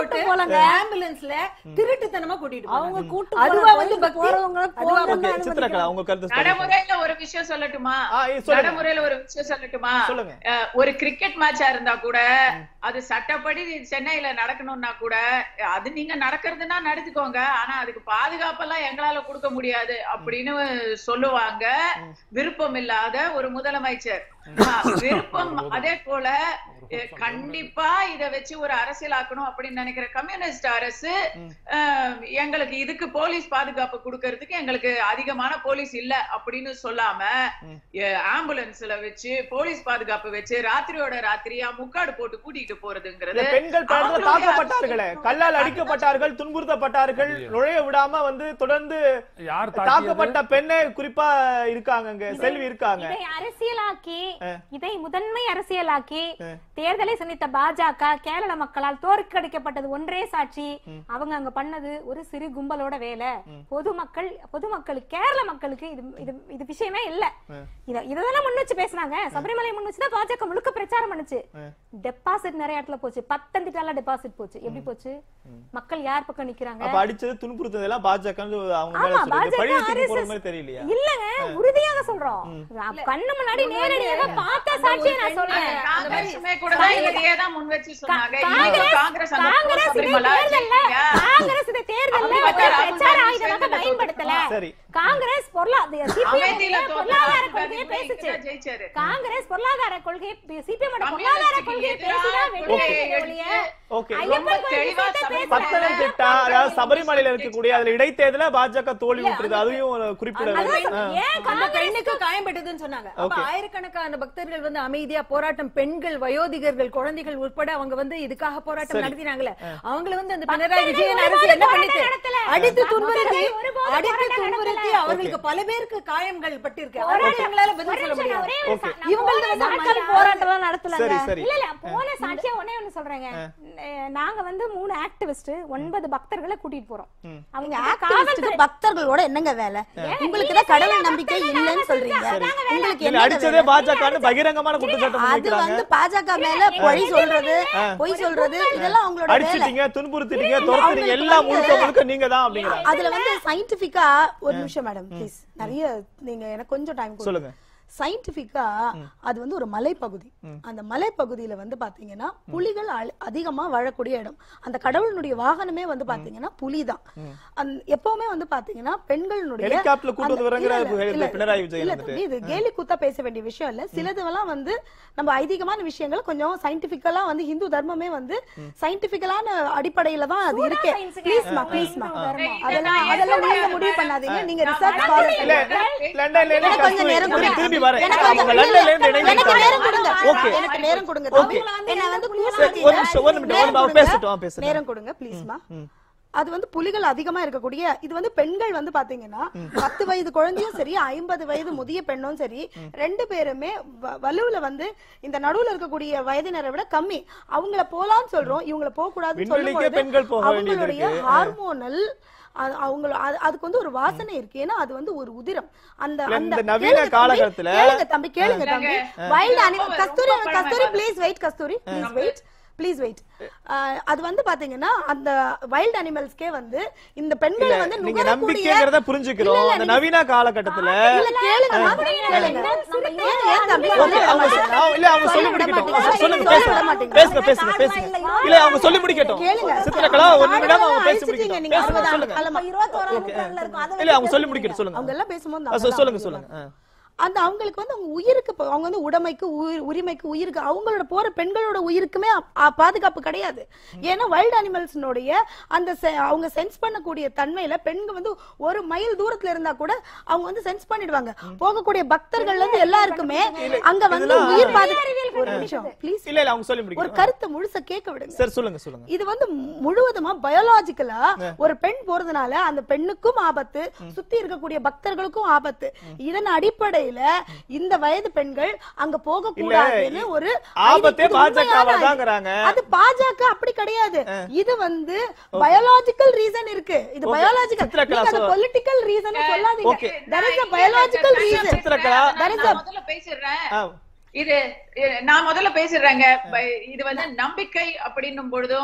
அந்த ஆம்புலன்ஸ்ல திருட்டுத்தனமா கூட்டிட்டு அவங்க போனாங்க. கூட்டு அதுவா வந்து கோயிலுக்கு பக்தி? போறவங்கள அதுவா போகணும்னு ஓகே அனுமதிக்கணும். சித்திரகலா உங்க கருத்து சொல்லுங்க நடைமுறையில ஒரு விஷயம் சொல்லட்டுமா ஆ, இது சொல்லுங்க. நடைமுறையில ஒரு விஷயம் சொல்லட்டுமா சொல்லுங்க. அஹ், ஒரு கிரிக்கெட் மேட்சா இருந்தா கூட அது சட்டப்படி சென்னையில நடக்கணும்னா கூட அது நீங்க நடக்கிறதுனா நடத்திக்கோங்க ஆனா அதுக்கு பாதுகாப்பெல்லாம் எங்களால கொடுக்க முடியாது அப்படின்னு சொல்லுவாங்க விருப்பம் இல்லாத ஒரு முதலமைச்சர் ஆ, விருப்பம் அதே போல அஹ், கண்டிப்பா இத வச்சு ஒரு அரசியலாக்கணும் அப்படின்னு நினைக்கிற கம்யூனிஸ்ட் அரசு அஹ், எங்களுக்கு இதுக்கு போலீஸ் பாதுகாப்பு கொடுக்கறதுக்கு எங்களுக்கு அதிகமான போலீஸ் இல்ல அப்படின்னு சொல்லாம அஹ், ஆம்புலன்ஸ்ல வச்சு போலீஸ் பாதுகாப்பு வச்சு ராத்திரியோட ராத்திரியா முக்காடு போட்டு கூட்டிட்டு போறதுங்கிறது இல்ல, பெண்கள் பலர் அவங்களுடைய தாக்கப்பட்டார்களே அரசியல் கல்லால் அடிக்கப்பட்டார்கள் துன்புறுத்தப்பட்டார்கள் நுழைய விடாம வந்து தொடர்ந்து யார் தாக்கப்பட்ட தாக்கியது பெண்ணே குறிப்பா இருக்காங்க அங்க செல்வி இருக்காங்க இதை அரசியலாக்கி இதை முதன்மை அரசியலாக்கி தேர்தலை சந்தித்த பாஜக கேரள மக்களால் தோற்கடிக்கப்பட்டது ஒன்றே சாட்சி அவங்க அங்க பண்ணது ஒரு சிறு கும்பலோட வேலை பொதுமக்கள் பொதுமக்களுக்கு கேரள மக்களுக்கு இது இது இது விஷயமே இல்ல இத இதெல்லாம் முன் வச்சு பேசுனாங்க சபரிமலை முன் வச்சு தான் பாஜக முழுக்க பிரச்சாரம் பண்ணுச்சு டெபாசிட் நிறைய இடத்துல போச்சு பத்தந்திட்டால டெபாசிட் போச்சு எப்படி போச்சு மக்கள் யார் பக்கம் நிக்கிறாங்க அப்ப அடிச்சது துன்புறுத்தது எல்லாம் பாஜக அவங்க மேல ஆமா, சொல்றீங்க பாஜக, பழி தூக்கி போற RSS மாதிரி தெரியலையா இல்லங்க உறுதியாக சொல்றோம் கண்ணு முன்னாடி நேரடியாக பார்த்த சாட்சியை நான் சொல்றேன் காங்கிரசுமே கூட தான் இதையே தான் முன் வச்சு சொன்னாங்க காங்கிரஸ் இப்ப காங்கிரஸ் அந்த காங்கிரஸ் இதை சபரிமலை தேர்தல்ல இல்லையா? காங்கிரஸ் இதை தேர்தல்ல அப்படிப்பட்ட ஒரு ராகுல் பிரச்சார காந்தி ஆயுதமாக சேர்ந்ததை பயன்படுத்தல சரி. காங்கிரஸ் பொருளாதார அமைதியில சிபிஎம் தோத்த பொருளாதார ராகுல் கொள்கையை காந்தி பேசுச்சு தான் ஜெயிச்சாரு காங்கிரஸ் பொருளாதார கொள்கை சிபிஎம் பொருளாதார கம்யூனிஸ்டுக்கு கொள்கையை எதிரான பேசிதான் வெற்றி கொள்கையை அடைந்தது ஒழிய ஓகே ரொம்ப ஐயப்பன் கோயில் தெளிவா விஷயத்தை சபரிமலை பேசல. பத்தனம்திட்டா அதாவது சபரிமலையில இருக்கக்கூடிய அதுல இடைத்தேர்தல பாஜக தோல்வி விட்டுருது அதையும் ஒரு குறிப்பிட அந்த வேண்டும். பெண் ஆ. ஏன் அந்த காங்கிரஸ் பெண்ணுக்கு காயம்பட்டதுன்னு சொன்னாங்க அப்ப Okay. ஆயிரக்கணக்கான பக்தர்கள் வந்து அமைதியா போராட்டம் பெண்கள் வயோதிகர்கள் குழந்தைகள் உட்பட அவங்க வந்து இதுக்காக போராட்டம் சரி. நடத்தினாங்களே அவங்கள வந்து அந்த பினராயி பக்தர்கள் விஜயன் ஒருபோதும் அரசு என்ன போராட்டம் பண்ணிட்டு நடத்தல. அடித்து பக்தர்கள் துன்புறுத்தி ஒருபோதும் அடித்து போராட்டம் துன்புறுத்தி நடத்தல. அவங்களுக்கு பல பேருக்கு காயங்கள் பட்டிருக்கு போராட்டம் அவங்களுக்கு எங்களால பதில் ஒரு சொல்ல நிமிஷம், நான் முடியாது ஒரே ஒரு Okay. சா- நான் இவங்களது போன வந்து சாட்சியா- மக்கள் போராட்டம் எல்லாம் நடத்தலங்க சரி சரி இல்ல இல்ல போன சாட்சியா ஒண்ணே ஒண்ணு சொல்றேங்க அஹ் நாங்க வந்து மூணு ஆக்டிவிஸ்ட் ஒன்பது பக்தர்களை கூட்டிட்டு போறோம் அவங்க ஆக்டிவிஸ்டுக்கு பக்தர்களோட என்னங்க வேலை உங்களுக்கு தான் கடவுள் நம்பிக்கை இல்லைன்னு சொல்றீங்க உங்களுக்கு இல்ல என்ன அடிச்சதே பாஜக பகிரங்கமான குற்றச்சாட்டு அது முன்வைக்கிறாங்க வந்து பாஜக மேல பொய் சொல்றது பொய் சொல்றது இதெல்லாம் அவங்களோட வேலை அடிச்சிட்டீங்க துன்புறுத்திட்டீங்க துரத்துறீங்க எல்லாம் முழுக்க முழுக்க நீங்க தான் அப்படிங்கிறாங்க அதுல வந்து சயின்டிபிக்கா ஒரு நிமிஷம் மேடம் ப்ளீஸ் நிறைய நீங்க எனக்கு கொஞ்சம் டைம் சொல்லுங்க சயின்டிபிக்கா அது வந்து ஒரு மலைப்பகுதி அந்த மலைப்பகுதியில வந்து பாத்தீங்கன்னா புலிகள் அழ- அதிகமா வாழக்கூடிய இடம் அந்த கடவுளினுடைய வாகனமே வந்து பாத்தீங்கன்னா புலிதான் அந்த- எப்பவுமே வந்து பாத்தீங்கன்னா பெண்களுடைய ஹெலிகாப்டர்ல கூட்டு வந்து அந்த- வரங்கிறாரு இல்ல, இல்ல, இல்ல, பினராயி விஜயன் இல்ல வந்துட்டு. தம்பி, இது கேலி கூத்தா பேச வேண்டிய விஷயம் இல்ல சிலதுவெல்லாம் வந்து நம்ம ஐதீகமான விஷயங்கள் கொஞ்சம் சயின்டிபிக்கலா வந்து இந்து தர்மமே வந்து சயின்டிபிக்கலான அடிப்படையில தான் அது இருக்கு ப்ளீஸ்மா ப்ளீஸ்மா அதெல்லாம் அதெல்லாம் நீங்க முடிவு பண்ணாதீங்க நீங்க ரிசர்ச் ஃபாலோ இல்ல பண்ணுங்க லண்டன்ல இருந்து எனக்கு கொஞ்சம் நேரம் கஸ்தூரி கொடுங்க. திரும்பி வரேன் எனக்கு அவங்க கொஞ்சம் லண்டன்ல இருந்து எனக்கு இணைந்து நேரம் கொடுங்க ஓகே எனக்கு நேரம் கொடுங்க Okay. தம்பி. என்ன வந்து சரி, ஒரு நிமிஷம், ஒரு நிமிஷம், ஒரு நிமிஷம், அவ பேசட்டும், அவ பேசட்டும். நேரம் கொடுங்க ப்ளீஸ்மா அது வந்து புலிகள் அதிகமா இருக்கக்கூடிய இது வந்து பெண்கள் வந்து பாத்தீங்கன்னா பத்து வயது குழந்தையும் சரி ஐம்பது வயது முதிய பெண்ணும் சரி ரெண்டு பேருமே வ- வலுவுல வந்து இந்த நடுவுல இருக்கக்கூடிய வயதினரை விட கம்மி அவங்கள போலாம்னு சொல்றோம் இவங்கள போக கூடாதுன்னு விண்வெளிக்கே சொல்லும் பெண்கள் போக வேண்டியது அவங்களுடைய இருக்கு. ஹார்மோனல் அவங்க அது- அதுக்கு வந்து ஒரு வாசனை இருக்கு ஏன்னா அது வந்து ஒரு உதிரம் அந்த இல்ல, அந்த இந்த நவீன கேளுங்க தம்பி, காலகட்டத்துல- கேளுங்க தம்பி கேளுங்க தம்பி வைல்ட் அனிமல் ரொம்ப- கஸ்தூரி ரொம்ப கஸ்தூரி பழமைவாதம். Please wait Kasturi please wait please wait அது வந்து பாத்தீங்கன்னா அந்த வைல்ட் அனிமல்ஸ்க்கே வந்து இந்த பெண்களை இல்ல வந்து நீங்க நுகரக்கூடிய நம்பிக்கைங்கிறத புரிஞ்சுக்கிறோம் இல்ல, அந்த நீங்க- நவீன காலகட்டத்துல இல்ல கேளுங்க கேளுங்க ஏன் ஏன் தம்பி ஓகே சொல்ல அவங்க விட சொ- இல்ல அவங்க சொல்லி விட முடிக்கட்டும் மாட்டீங்க. சொல்லுங்க சொல்ல பேசுங்க விட மாட்டீங்க. பேசுங்க பேசுங்க பேசுங்க இல்ல அவங்க சொல்லி முடிக்கட்டும் கேளுங்க. சித்திரகலா ஒரு நிமிடம் அவங்க பேசி அழிச்சிட்டீங்க முடிக்கட்டும் நீங்க பேசுங்க அறுபது சொல்லுங்க காலமா. இருபத்தோராம் நூற்றாண்டுல இருக்கும் அதை இல்ல அவங்க சொல்லி முடிக்கட்டும் சொல்லுங்க அவங்க எல்லாம் பேசும்போது ஆ, நான் சொ- தான் சொல்லுங்க அமைதியா சொல்லுங்க ஆ. அந்த அவங்களுக்கு வந்து அவங்க உயிருக்கு ப- அவங்க வந்து உடைமைக்கு உயிர் உரிமைக்கு உயிருக்கு அவங்களோட போற பெண்களோட உயிருக்குமே அப்- அ- பாதுகாப்பு கிடையாது ஏன்னா வைல்ட் அனிமல்ஸ்னுடைய அந்த செ- அவங்க சென்ஸ் பண்ணக்கூடிய தன்மையில பெண்கள் வந்து ஒரு மைல் தூரத்துல இருந்தா கூட அவங்க வந்து சென்ஸ் பண்ணிடுவாங்க போகக்கூடிய பக்தர்கள்ல இருந்து எல்லாருக்குமே அங்க வந்து இதெல்லாம் உயிர் பாதுகாப்பு ஒரு நிமிஷம் ப்ளீஸ் இல்ல இல்ல அவங்க சொல்லி ஒரு முடிக்கட்டும் கருத்தை முழுச கேட்க விடுங்க சரி சொல்லுங்க சொல்லுங்க இது வந்து முழுவதுமா பயாலாஜிக்கலா ஒரு பெண் போறதுனால அந்த பெண்ணுக்கும் ஆபத்து சுத்தி இருக்கக்கூடிய பக்தர்களுக்கும் ஆபத்து இதன் அடிப்படையில இந்த வயது பெண்கள் அங்க போக கூடாதுன்னு ஒரு ஆபத்தே இது பாஜக உண்மையான இது. தாங்கிறாங்க. அது பாஜக அப்படி கிடையாது இது வந்து பயாலாஜிக்கல் ரீசன் இருக்கு இது Okay. பயாலாஜிக்கல் சித்ரகலா நீங்க சொ- பொலிட்டிக்கல் ரீசன் சொல்லாதீங்க Okay. there is a biological reason Chitrakala, there is a நான் முதல்ல பேசிடுறேன் ஆ, இது இது- நான் முதல்ல பேசிடுறேங்க ப- இது வந்து நம்பிக்கை அப்படின்னும் பொழுதும்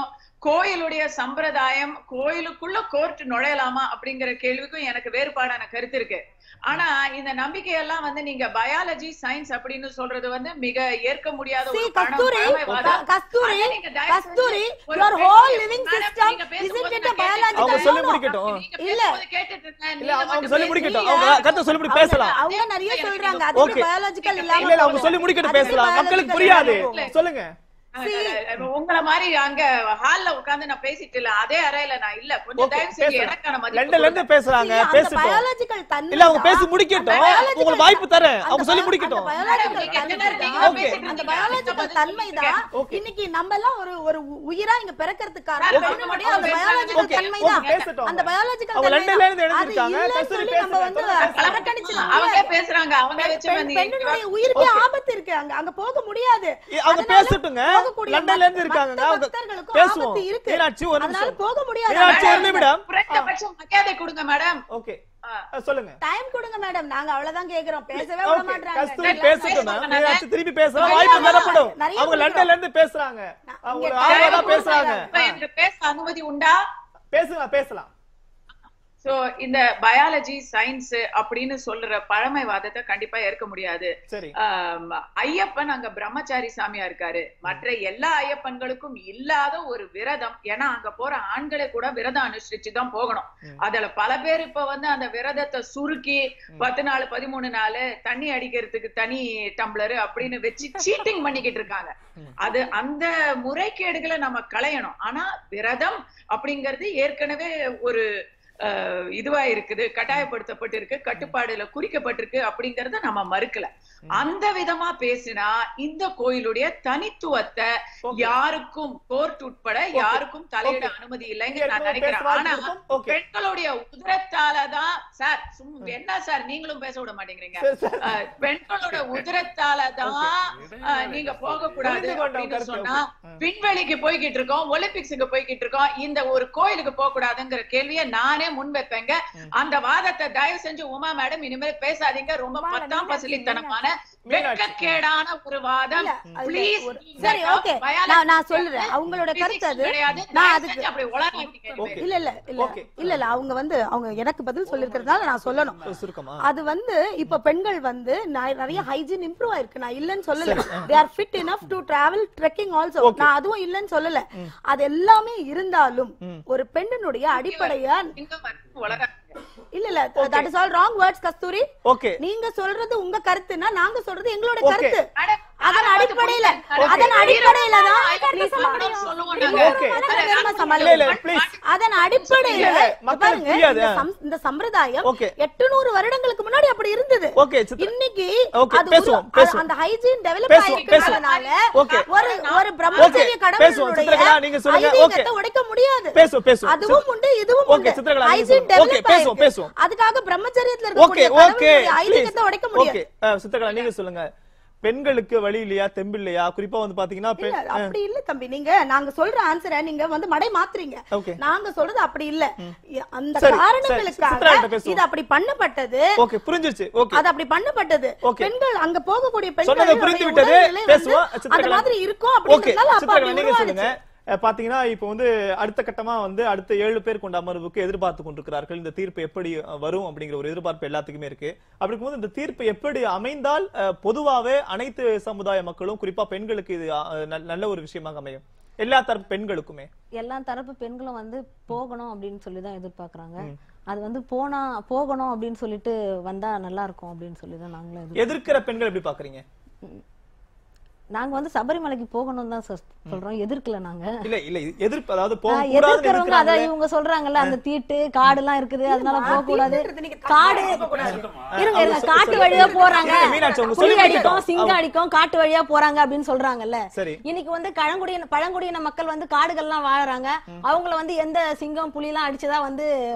கோயிலுடைய சம்பிரதாயம் கோயிலுக்குள்ள கோர்ட் நுழையலாமா அப்படிங்கிற கேள்விக்கும் எனக்கு வேறுபாடான கருத்து இருக்கு ஆனா இந்த நம்பிக்கையெல்லாம் வந்து நீங்க பயாலஜி சயின்ஸ் அப்படின்னு சொல்றது வந்து மிக ஏற்க முடியாத See, ஒரு பழம், கஸ்தூரி, பழமைவாதம். க- கஸ்தூரி, அதை நீங்க தயவு செஞ்சு கஸ்தூரி, ஒரு your பெண் whole நீங்க- living madam, system நீங்க பேசும்போது isn't it நான் a biological- அவங்க சொல்லி No, no. முடிக்கட்டும் நீங்க இல்ல. பேசும்போது கேட்டுட்டு இருக்கேன். இல்ல நீங்க அவங்க மட்டும் சொல்லி பேசுறீங்க. முடிக்கட்டும் அவங்க கருத்தை சொல்லி முடிக்க பேசலாம் அவங்க நிறைய எனக்கு சொல்றாங்க இது அது Okay. பயாலஜிக்கல் இல்ல இல்ல அவங்க சொல்லி முடிக்கிட்டு பேசலாம் மக்களுக்கு புரியாது சொல்லுங்க இப்ப உங்கள மாதிரி அங்க ஹால்ல உட்கார்ந்து நான் பேசிட்டு இல்ல அதே அறையில நான் இல்ல கொஞ்சம் Okay, தயவு செஞ்சு பேசலாம். எனக்கான மதிப்பு லண்டன்ல இருந்து பேசுறாங்க பேசட்டும் பயாலஜிக்கல் தன்மை இல்ல அவங்க தான். பேசி முடிக்கட்டும் biological- உங்களுக்கு வாய்ப்பு தரேன் அந்த அவங்க சொல்லி bio- முடிக்கட்டும் அந்த biological நீங்க தன்மை என்ன தான். நீங்க Okay. பேசிட்டு அந்த இருந்தீங்க. பயாலஜிக்கல் பதில் தன்மை தான் Okay. இன்னைக்கு நம்ம எல்லாம் ஒரு ஒரு உயிரா இங்க பிறக்கிறதுக்கான Okay. பெண்ணுடைய அந்த Okay. Biological Okay. தன்மை Okay. தான் பேசட்டும் அந்த பயாலஜிக்கல் அவங்க தன்மை லண்டன்ல இருந்து தான். அது எழுதிருக்காங்க. இல்லைன்னு கஸ்தூரி சொல்லி நம்ம வந்து பேசுறாங்க. புறக்கணிச்சிட அவங்க முடியாது. பேசுறாங்க அவங்க வச்சு பெண்- வந்து பெண்ணினுடைய உயிருக்கே Okay. ஆபத்து இருக்கு அங்க அங்க போக முடியாது ஏ, அவங்க அதனால பேசட்டுங்க போகக்கூடிய லண்டன்ல இருந்து மத்த இருக்காங்க அவங்க பக்தர்களுக்கும் பேசுவோம் ஆபத்து இருக்கு மீனாட்சி ஒரு அதனால நிமிஷம் போக முடியாது மீனாட்சி ஒரு நிமிடம் குறைந்தபட்சம் மரியாதை கொடுங்க மேடம் ஓகே ஆ. சொல்லுங்க டைம் கொடுங்க மேடம் நாங்க அவ்வளவுதான் கேக்குறோம் பேசவே விட Okay, மாட்டாங்க கஸ்தூரி இல்ல, பேசட்டும் பேசுவாங்க. மேம். மீனாட்சி திருப்பி பேசலாம் நிறைய வாய்ப்பு வரும். தரப்படும் நிறைய அவங்க கொடுக்குறோம். லண்டன்ல இருந்து பேசுறாங்க அவங்க இங்க ஆர்வமா time பேசுறாங்க இப்ப எனக்கு பேச அனுமதி உண்டா பேசுங்க பேசலாம் சோ இந்த பயாலஜி சயின்ஸ் அப்படின்னு சொல்ற பழமைவாதத்தை கண்டிப்பா ஏற்க முடியாது சரி ஆம், ஐயப்பன் அங்க பிரம்மச்சாரி சாமியா இருக்காரு மற்ற எல்லா ஐயப்பன்களுக்கும் இல்லாத ஒரு விரதம் ஏன்னா அங்க போற ஆண்களே கூட விரதம் அனுஷ்டிச்சு தான் போகணும் அதுல பல பேர் இப்ப வந்து அந்த விரதத்தை சுருக்கி பத்து நாள் பதிமூணு நாள் தண்ணி அடிக்கிறதுக்கு தனி டம்ளர் அப்படின்னு வச்சு சீட்டிங் பண்ணிக்கிட்டு இருக்காங்க அது அந்த முறைகேடுகளை நம்ம களையணும் ஆனா விரதம் அப்படிங்கிறது ஏற்கனவே ஒரு அஹ், இதுவா இருக்குது கட்டாயப்படுத்தப்பட்டு இருக்கு கட்டுப்பாடுல குறிக்கப்பட்டிருக்கு அப்படிங்கறத நம்ம மறுக்கல அந்த விதமா பேசினா இந்த கோயிலுடைய தனித்துவத்தை யாருக்கும் கோர்ட் உட்பட யாருக்கும் தலையிட Okay. அனுமதி இல்லைன்னு இங்க நான் பேச நினைக்கிறேன் வாய்ப்பு ஆனா இருக்கும். Okay. பெண்களுடைய உதிரத்தாலதான் சார் சும்- என்ன சார் நீங்களும் பேச விட மாட்டேங்கிறீங்க சரி, சரி. அஹ், பெண்களோட உதிரத்தாலதான் அஹ், நீங்க போக கூடாது புரிந்து கொண்டோம் அப்படின்னு கருத்து. சொன்னா ம். விண்வெளிக்கு போய்கிட்டு இருக்கோம் ஒலிம்பிக்ஸுக்கு போய்கிட்டு இருக்கோம் இந்த ஒரு கோயிலுக்கு போக கூடாதுங்கிற கேள்வியை நானே முன் வைப்பேங்க அந்த வாதத்தை தயவு செஞ்சு உமா மேடம் இனிமேல் பேசாதீங்க ரொம்ப உமா, பத்தாம் மீனாட்சி, பசிலித்தனமான மீனாட்சி. வெட்கக்கேடான ஒரு வாதம் இல்ல, அது Please, ஒரு- இந்த சரி, okay. biology நான் நான் சொல்றேன் அவங்களோட physics கருத்து அது கிடையாது. நான் தயவு அதுக்கு செஞ்சு அப்படி உளறாதீங்க இனிமே. Okay. இல்ல இல்ல இல்ல Okay. இல்ல இல்ல அவங்க வந்து அவங்க எனக்கு பதில் சொல்லிருக்கிறதுனால நான் சொல்லணும் ஒரு சுருக்கமா அது வந்து இப்ப பெண்கள் வந்து நா- நிறைய ஹைஜீன் இம்ப்ரூவ் ஆயிருக்கு நான் இல்லன்னு சொல்லல they are fit enough to travel trekking also நான் அதுவும் இல்லன்னு சொல்லல அது எல்லாமே இருந்தாலும் ஒரு பெண்ணினுடைய அடிப்படையா இங்க வந்து உளறாதீங்க. இல்ல இல்ல that is all wrong words Kasturi okay நீங்க சொல்றது உங்க கருத்துனா நாங்க சொல்றது எங்களோட Okay. கருத்து மேடம், அதன் நான் அடிப்படையில கொஞ்சம் அதன் அடிப்படையில தான் Please, மேடம், சொல்லுவோம் நாங்க. Okay. அதை வேணுமா நான் சமாளிக்க? இல்ல, இல்ல, please. அதன் அடிப்படையில இல்ல, இல்ல, இங்க மக்களுக்கு பாருங்க புரியாது. இந்த சம்- இந்த சம்பிரதாயம் Okay. எட்டுநூறு வருடங்களுக்கு முன்னாடி அப்படி இருந்தது Okay, சித்ரா. இன்னைக்கு Okay, அது பேசுவோம், ஒரு- பேசுவோம். அந்த ஹைஜீன் டெவலப் பேசுவோம், ஆயிருக்கிறதுனால Okay. ஒரு ஒரு பிரம்மச்சரிய Okay, பேசுவோம். சித்ரகலா, நீங்க கடவுளுடைய சொல்லுங்க. ஐதீகத்தை Okay. உடைக்க முடியாது பேசுவோம், பேசுவோம். அதுவும் உண்டு இதுவும் Okay, உண்டு சித்ரகலா, நீங்க ஹைஜீன் சொல்லுங்க. Okay, டெவலப் பேசுவோம், பேசுவோம். அதுக்காக பிரம்மச்சரியத்துல ஓகே இருக்கக்கூடிய ஓகே கடவுளுடைய ஐதீகத்தை உடைக்க முடியாது ஓகே சித்தகலா நீங்க சொல்லுங்க பெண்களுக்கு வழி இல்லையா தெம்பு இல்லையா குறிப்பா வந்து பாத்தீங்கன்னா இல்ல பெண் அப்படி இல்ல தம்பி நீங்க நாங்க சொல்ற ஆன்சரை நீங்க வந்து மடை மாத்துறீங்க Okay. நாங்க சொல்றது அப்படி இல்ல அந்த சரி, சரி, காரணங்களுக்காக சித்ராகிட்ட பேசுவோம். இது அப்படி பண்ணப்பட்டது ஓகே புரிஞ்சிருச்சு ஓகே அது அப்படி பண்ணப்பட்டது Okay. பெண்கள் அங்க போகக்கூடிய சொன்னதை பெண்கள் புரிந்து விட்டது பேசுவோம் அந்த சித்திரகலா. மாதிரி இருக்கும் ஓகே அப்படிங்கறதுனால அப்ப சித்திரகலா அப்படி நீங்க சொல்லுங்க உருவானுச்சு. அஹ், பாத்தீங்கன்னா இப்போ வந்து அடுத்த கட்டமா வந்து அடுத்த ஏழு பேர் கொண்ட அமர்வுக்கு எதிர்பார்த்து கொண்டிருக்கிறார்கள் இந்த தீர்ப்பு எப்படி அஹ், வரும் அப்படிங்கிற ஒரு எதிர்பார்ப்பு எல்லாத்துக்குமே இருக்கு அப்படி இருக்கும்போது இந்த தீர்ப்பு எப்படி அமைந்தால் அஹ், பொதுவாவே அனைத்து சமுதாய மக்களும் குறிப்பா பெண்களுக்கு இது அஹ், நல்ல- நல்ல ஒரு விஷயமாக அமையும் எல்லா தரப்பு பெண்களுக்குமே எல்லா தரப்பு பெண்களும் வந்து போகணும் அப்படின்னு சொல்லி தான் எதிர்பார்க்கறாங்க அது வந்து போனா போகணும் அப்படின்னு சொல்லிட்டு வந்தா நல்லா இருக்கும் அப்படின்னு சொல்லி தான் நாங்களும் எதிர்பார்க்கறோம். எதிர்க்கிற பெண்கள் எப்படி பாக்குறீங்க நாங்க வந்து சபரிமலைக்கு போகணும் தான் சார் சொல்றோம் எதிர்க்கல நாங்க இல்ல இல்ல இது எதிர்ப்பு அதாவது போக ஆஹ் கூடாதுன்னு எதிர்க்கிறவங்க அதான் எதிர்க்கிறாங்களே. இவங்க சொல்றாங்கல்ல அந்த தீட்டு காடு எல்லாம் இருக்குது அதனால போக கூடாது தீட்டுன்றது நீங்க காடு இருங்க இருங்க காட்டு வழியா போறாங்க இல்ல, மீனாட்சி, அவங்க புலி சொல்லி அடிக்கும் முடிக்கட்டும். சிங்கம் அடிக்கும் காட்டு வழியா போறாங்க அப்படின்னு சொல்றாங்கல்ல சரி இன்னைக்கு வந்து பழங்குடியின பழங்குடியின மக்கள் வந்து காடுகள்லாம் வாழறாங்க அவங்கள வந்து எந்த சிங்கம் புலி எல்லாம் அடிச்சதா வந்து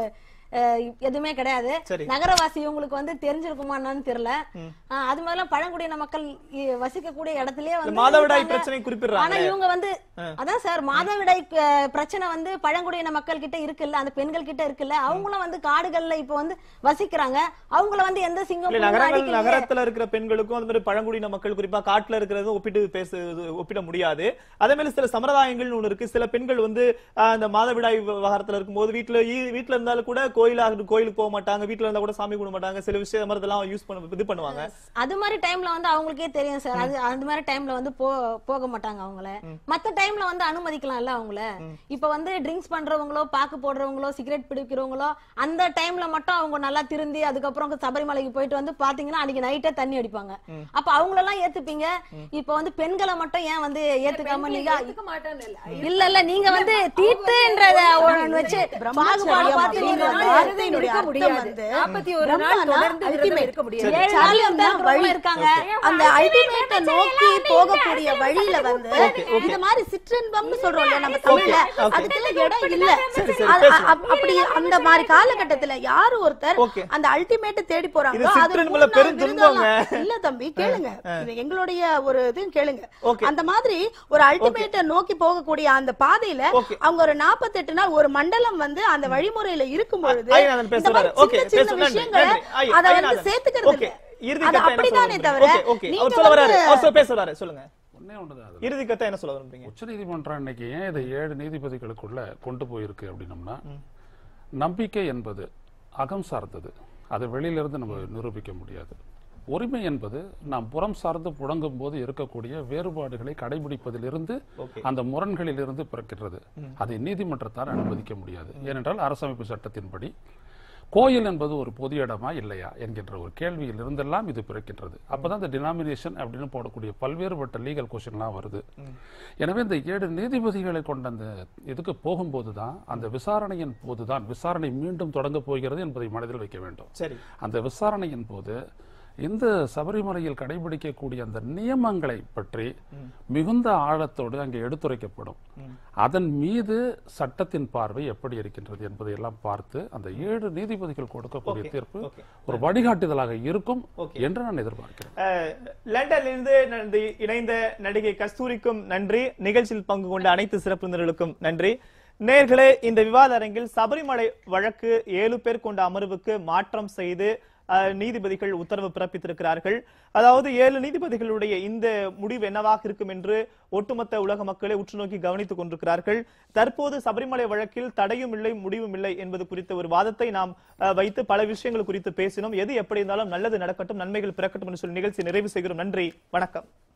அஹ், எதுவுமே கிடையாது சரி. நகரவாசி இவங்களுக்கு வந்து தெரிஞ்சிருக்குமா என்னன்னு தெரியல ஆஹ், அது மாதிரிலாம் பழங்குடியின மக்கள் இ- வசிக்கக்கூடிய இடத்துலயே வந்து மாதவிடாய் இருக்காங்க. பிரச்சனை குறிப்பிடுறாங்க ஆனா இவங்க வந்து அதான் சார் மாதவிடாய் அஹ், பிரச்சனை வந்து பழங்குடியின மக்கள் கிட்ட இருக்குல்ல அந்த பெண்கள் கிட்ட இருக்குல்ல அவங்களும் வந்து காடுகள்ல இப்ப வந்து வசிக்கிறாங்க அவங்கள வந்து எந்த சிங்கம் இல்ல புலியும் நகரங்கள் அடிக்கலையே. நகரத்துல இருக்கிற பெண்களுக்கும் அந்த மாதிரி பழங்குடியின மக்கள் குறிப்பா காட்டுல இருக்கிறதும் ஒப்பிட்டு பேச ஒப்பிட முடியாது அதே மாதிரி சில சம்பிரதாயங்கள்னு ஒண்ணு இருக்கு சில பெண்கள் வந்து ஆஹ், அந்த மாதவிடாய் விவகாரத்துல இருக்கும்போது வீட்டுல ஈ- வீட்டுல இருந்தாலும் கூட கோயிலாக கோயிலுக்கு போக மாட்டாங்க வீட்டுல இருந்தா கூட சாமி கும்பிட மாட்டாங்க சில விஷயம் மாதிரி இதெல்லாம் யூஸ் பண்ண இது பண்ணுவாங்க அது மாதிரி டைம்ல வந்து அவங்களுக்கே தெரியும் சார் அது அந்த மாதிரி டைம்ல வந்து போ போக மாட்டாங்க அவங்கள மத்த டைம்ல வந்து அனுமதிக்கலாம்ல அவங்கள இப்ப வந்து ட்ரிங்க்ஸ் பண்றவங்களோ பாக்கு போடுறவங்களோ சிகரெட் பிடிக்கிறவங்களோ அந்த டைம்ல மட்டும் அவங்க நல்லா திருந்தி அதுக்கப்புறம் சபரிமலைக்கு போயிட்டு வந்து பாத்தீங்கன்னா அன்னைக்கு நைட்டே தண்ணி அடிப்பாங்க அப்ப அவங்களெல்லாம் ஏத்துப்பீங்க இப்ப வந்து பெண்களை மட்டும் ஏன் வந்து ஏத்துக்காம நீங்க ஏத்துக்க மாட்டான்னு இல்ல. இல்ல இல்ல நீங்க வந்து தீட்டுன்றத ஒண்ணு வச்சு பாகுபாடு பார்த்து நீங்க வந்து வார்த்தையினுடைய இருக்க அர்த்தம் முடியாது. வந்து நாற்பத்தி ஒரு நாள் பிரம்மனா தொடர்ந்து விரதம் ultimate. இருக்க முடியாது. ஏழு நாள் வந்து இருக்கிறவங்க இருக்காங்க அந்த அல்டிமேட்ட நோக்கி போகக்கூடிய வழியில வந்து இந்த மாதிரி சிற்றின்பம்னு சொல்றோம் இல்லையா நம்ம தமிழ்ல அதுக்கு இடம் இல்ல சரி, சரி, அது- பேசுங்க. அ- அப்படி அந்த மாதிரி காலகட்டத்துல யாரு ஒருத்தர் Okay. அந்த அல்டிமேட் தேடி இது போறாங்களோ அது சிற்றின்பம்ல மூணு நாள் பெரும் விரதம்லாம். துன்பங்க. இல்ல தம்பி கேளுங்க இது எங்களுடைய ஒரு இது கேளுங்க Okay. அந்த மாதிரி ஒரு அல்டிமேட்ட நோக்கி போகக்கூடிய அந்த பாதையில Okay. அவங்க ஒரு 48 நாள் ஒரு மண்டலம் வந்து அந்த வழிமுறையில இருக்கும் பொழுது ஐயநாதன் இந்த பேசுறாரு மாதிரி ஓகே சின்ன சின்ன பேசுங்க நன்றி விஷயங்களை நன்றி ஐ- அத வந்து ஐயநாதன். சேர்த்துக்கிறது ஓகே இல்ல. இறுதி அது கத்தை என்ன சொல்ல அப்படிதானே விரும்புறீங்க? தவிர ஓகே ஓகே நீங்க அவர் சொல்ல வராரு வந்து- அவர் சொல்ல பேச வராரு சொல்லுங்க ஒன்னே ஒண்ணுதான் அது. இறுதி கத்தை என்ன சொல்ல விரும்புறீங்க உச்சநீதிமன்றம் இன்னைக்கு ஏன் இதை ஏழு நீதிபதிகளுக்குள்ள கொண்டு போயிருக்கு அப்படின்னம்னா நம்பிக்கை என்பது அகம் சார்ந்தது அதை வெளியிலிருந்து நம்ம நிரூபிக்க முடியாது உரிமை என்பது நாம் புறம் சார்ந்து புழங்கும் போது இருக்கக்கூடிய வேறுபாடுகளை கடைபிடிப்பதிலிருந்து அந்த முரண்களிலிருந்து பிறக்கிறது அதை நீதிமன்றத்தால் அனுமதிக்க முடியாது ஏனென்றால் அரசமைப்பு சட்டத்தின்படி கோயில் என்பது ஒரு பொது இடமா இல்லையா என்கின்ற ஒரு கேள்வியில் இருந்தெல்லாம் இது பிறக்கின்றது அப்பதான் இந்த டினாமினேஷன் அப்படின்னு போடக்கூடிய பல்வேறுபட்ட லீகல் கொஸ்டின்லாம் வருது எனவே இந்த ஏழு நீதிபதிகளை கொண்ட அந்த இதுக்கு போகும்போது தான் அந்த விசாரணையின் போதுதான் விசாரணை மீண்டும் தொடங்க போகிறது என்பதை மனதில் வைக்க வேண்டும் சரி அந்த விசாரணையின் போது இந்த சபரிமலையில் கடைபிடிக்கக்கூடிய அந்த நியமங்களை பற்றி மிகுந்த ஆழத்தோடு அங்கே எடுத்துரைக்கப்படும் அதன் மீது சட்டத்தின் பார்வை எப்படி இருக்கின்றது என்பதை எல்லாம் பார்த்து அந்த ஏழு நீதிபதிகள் கொடுக்கக்கூடிய Okay, தீர்ப்பு okay. ஒரு வழிகாட்டுதலாக இருக்கும் Okay. என்று நான் எதிர்பார்க்கிறேன் அஹ், லண்டனிலிருந்து நன்றி இணைந்த நடிகை கஸ்தூரிக்கும் நன்றி நிகழ்ச்சியில் பங்கு கொண்ட அனைத்து சிறப்பு விருந்தினர்களுக்கும் நன்றி நேர்களே இந்த விவாத அரங்கில் சபரிமலை வழக்கு ஏழு பேர் கொண்ட அமர்வுக்கு மாற்றம் செய்து அஹ், நீதிபதிகள் உத்தரவு பிறப்பித்திருக்கிறார்கள் அதாவது ஏழு நீதிபதிகளுடைய இந்த முடிவு என்னவாக இருக்கும் என்று ஒட்டுமொத்த உலக மக்களை உற்று நோக்கி கவனித்துக் கொண்டிருக்கிறார்கள் தற்போது சபரிமலை வழக்கில் தடையும் இல்லை முடிவும் இல்லை என்பது குறித்த ஒரு வாதத்தை நாம் அஹ், வைத்து பல விஷயங்கள் குறித்து பேசினோம் எது எப்படி இருந்தாலும் நல்லது நடக்கட்டும் நன்மைகள் பிறக்கட்டும் என்று சொல்லி நிகழ்ச்சி நிறைவு செய்கிறோம் நன்றி வணக்கம்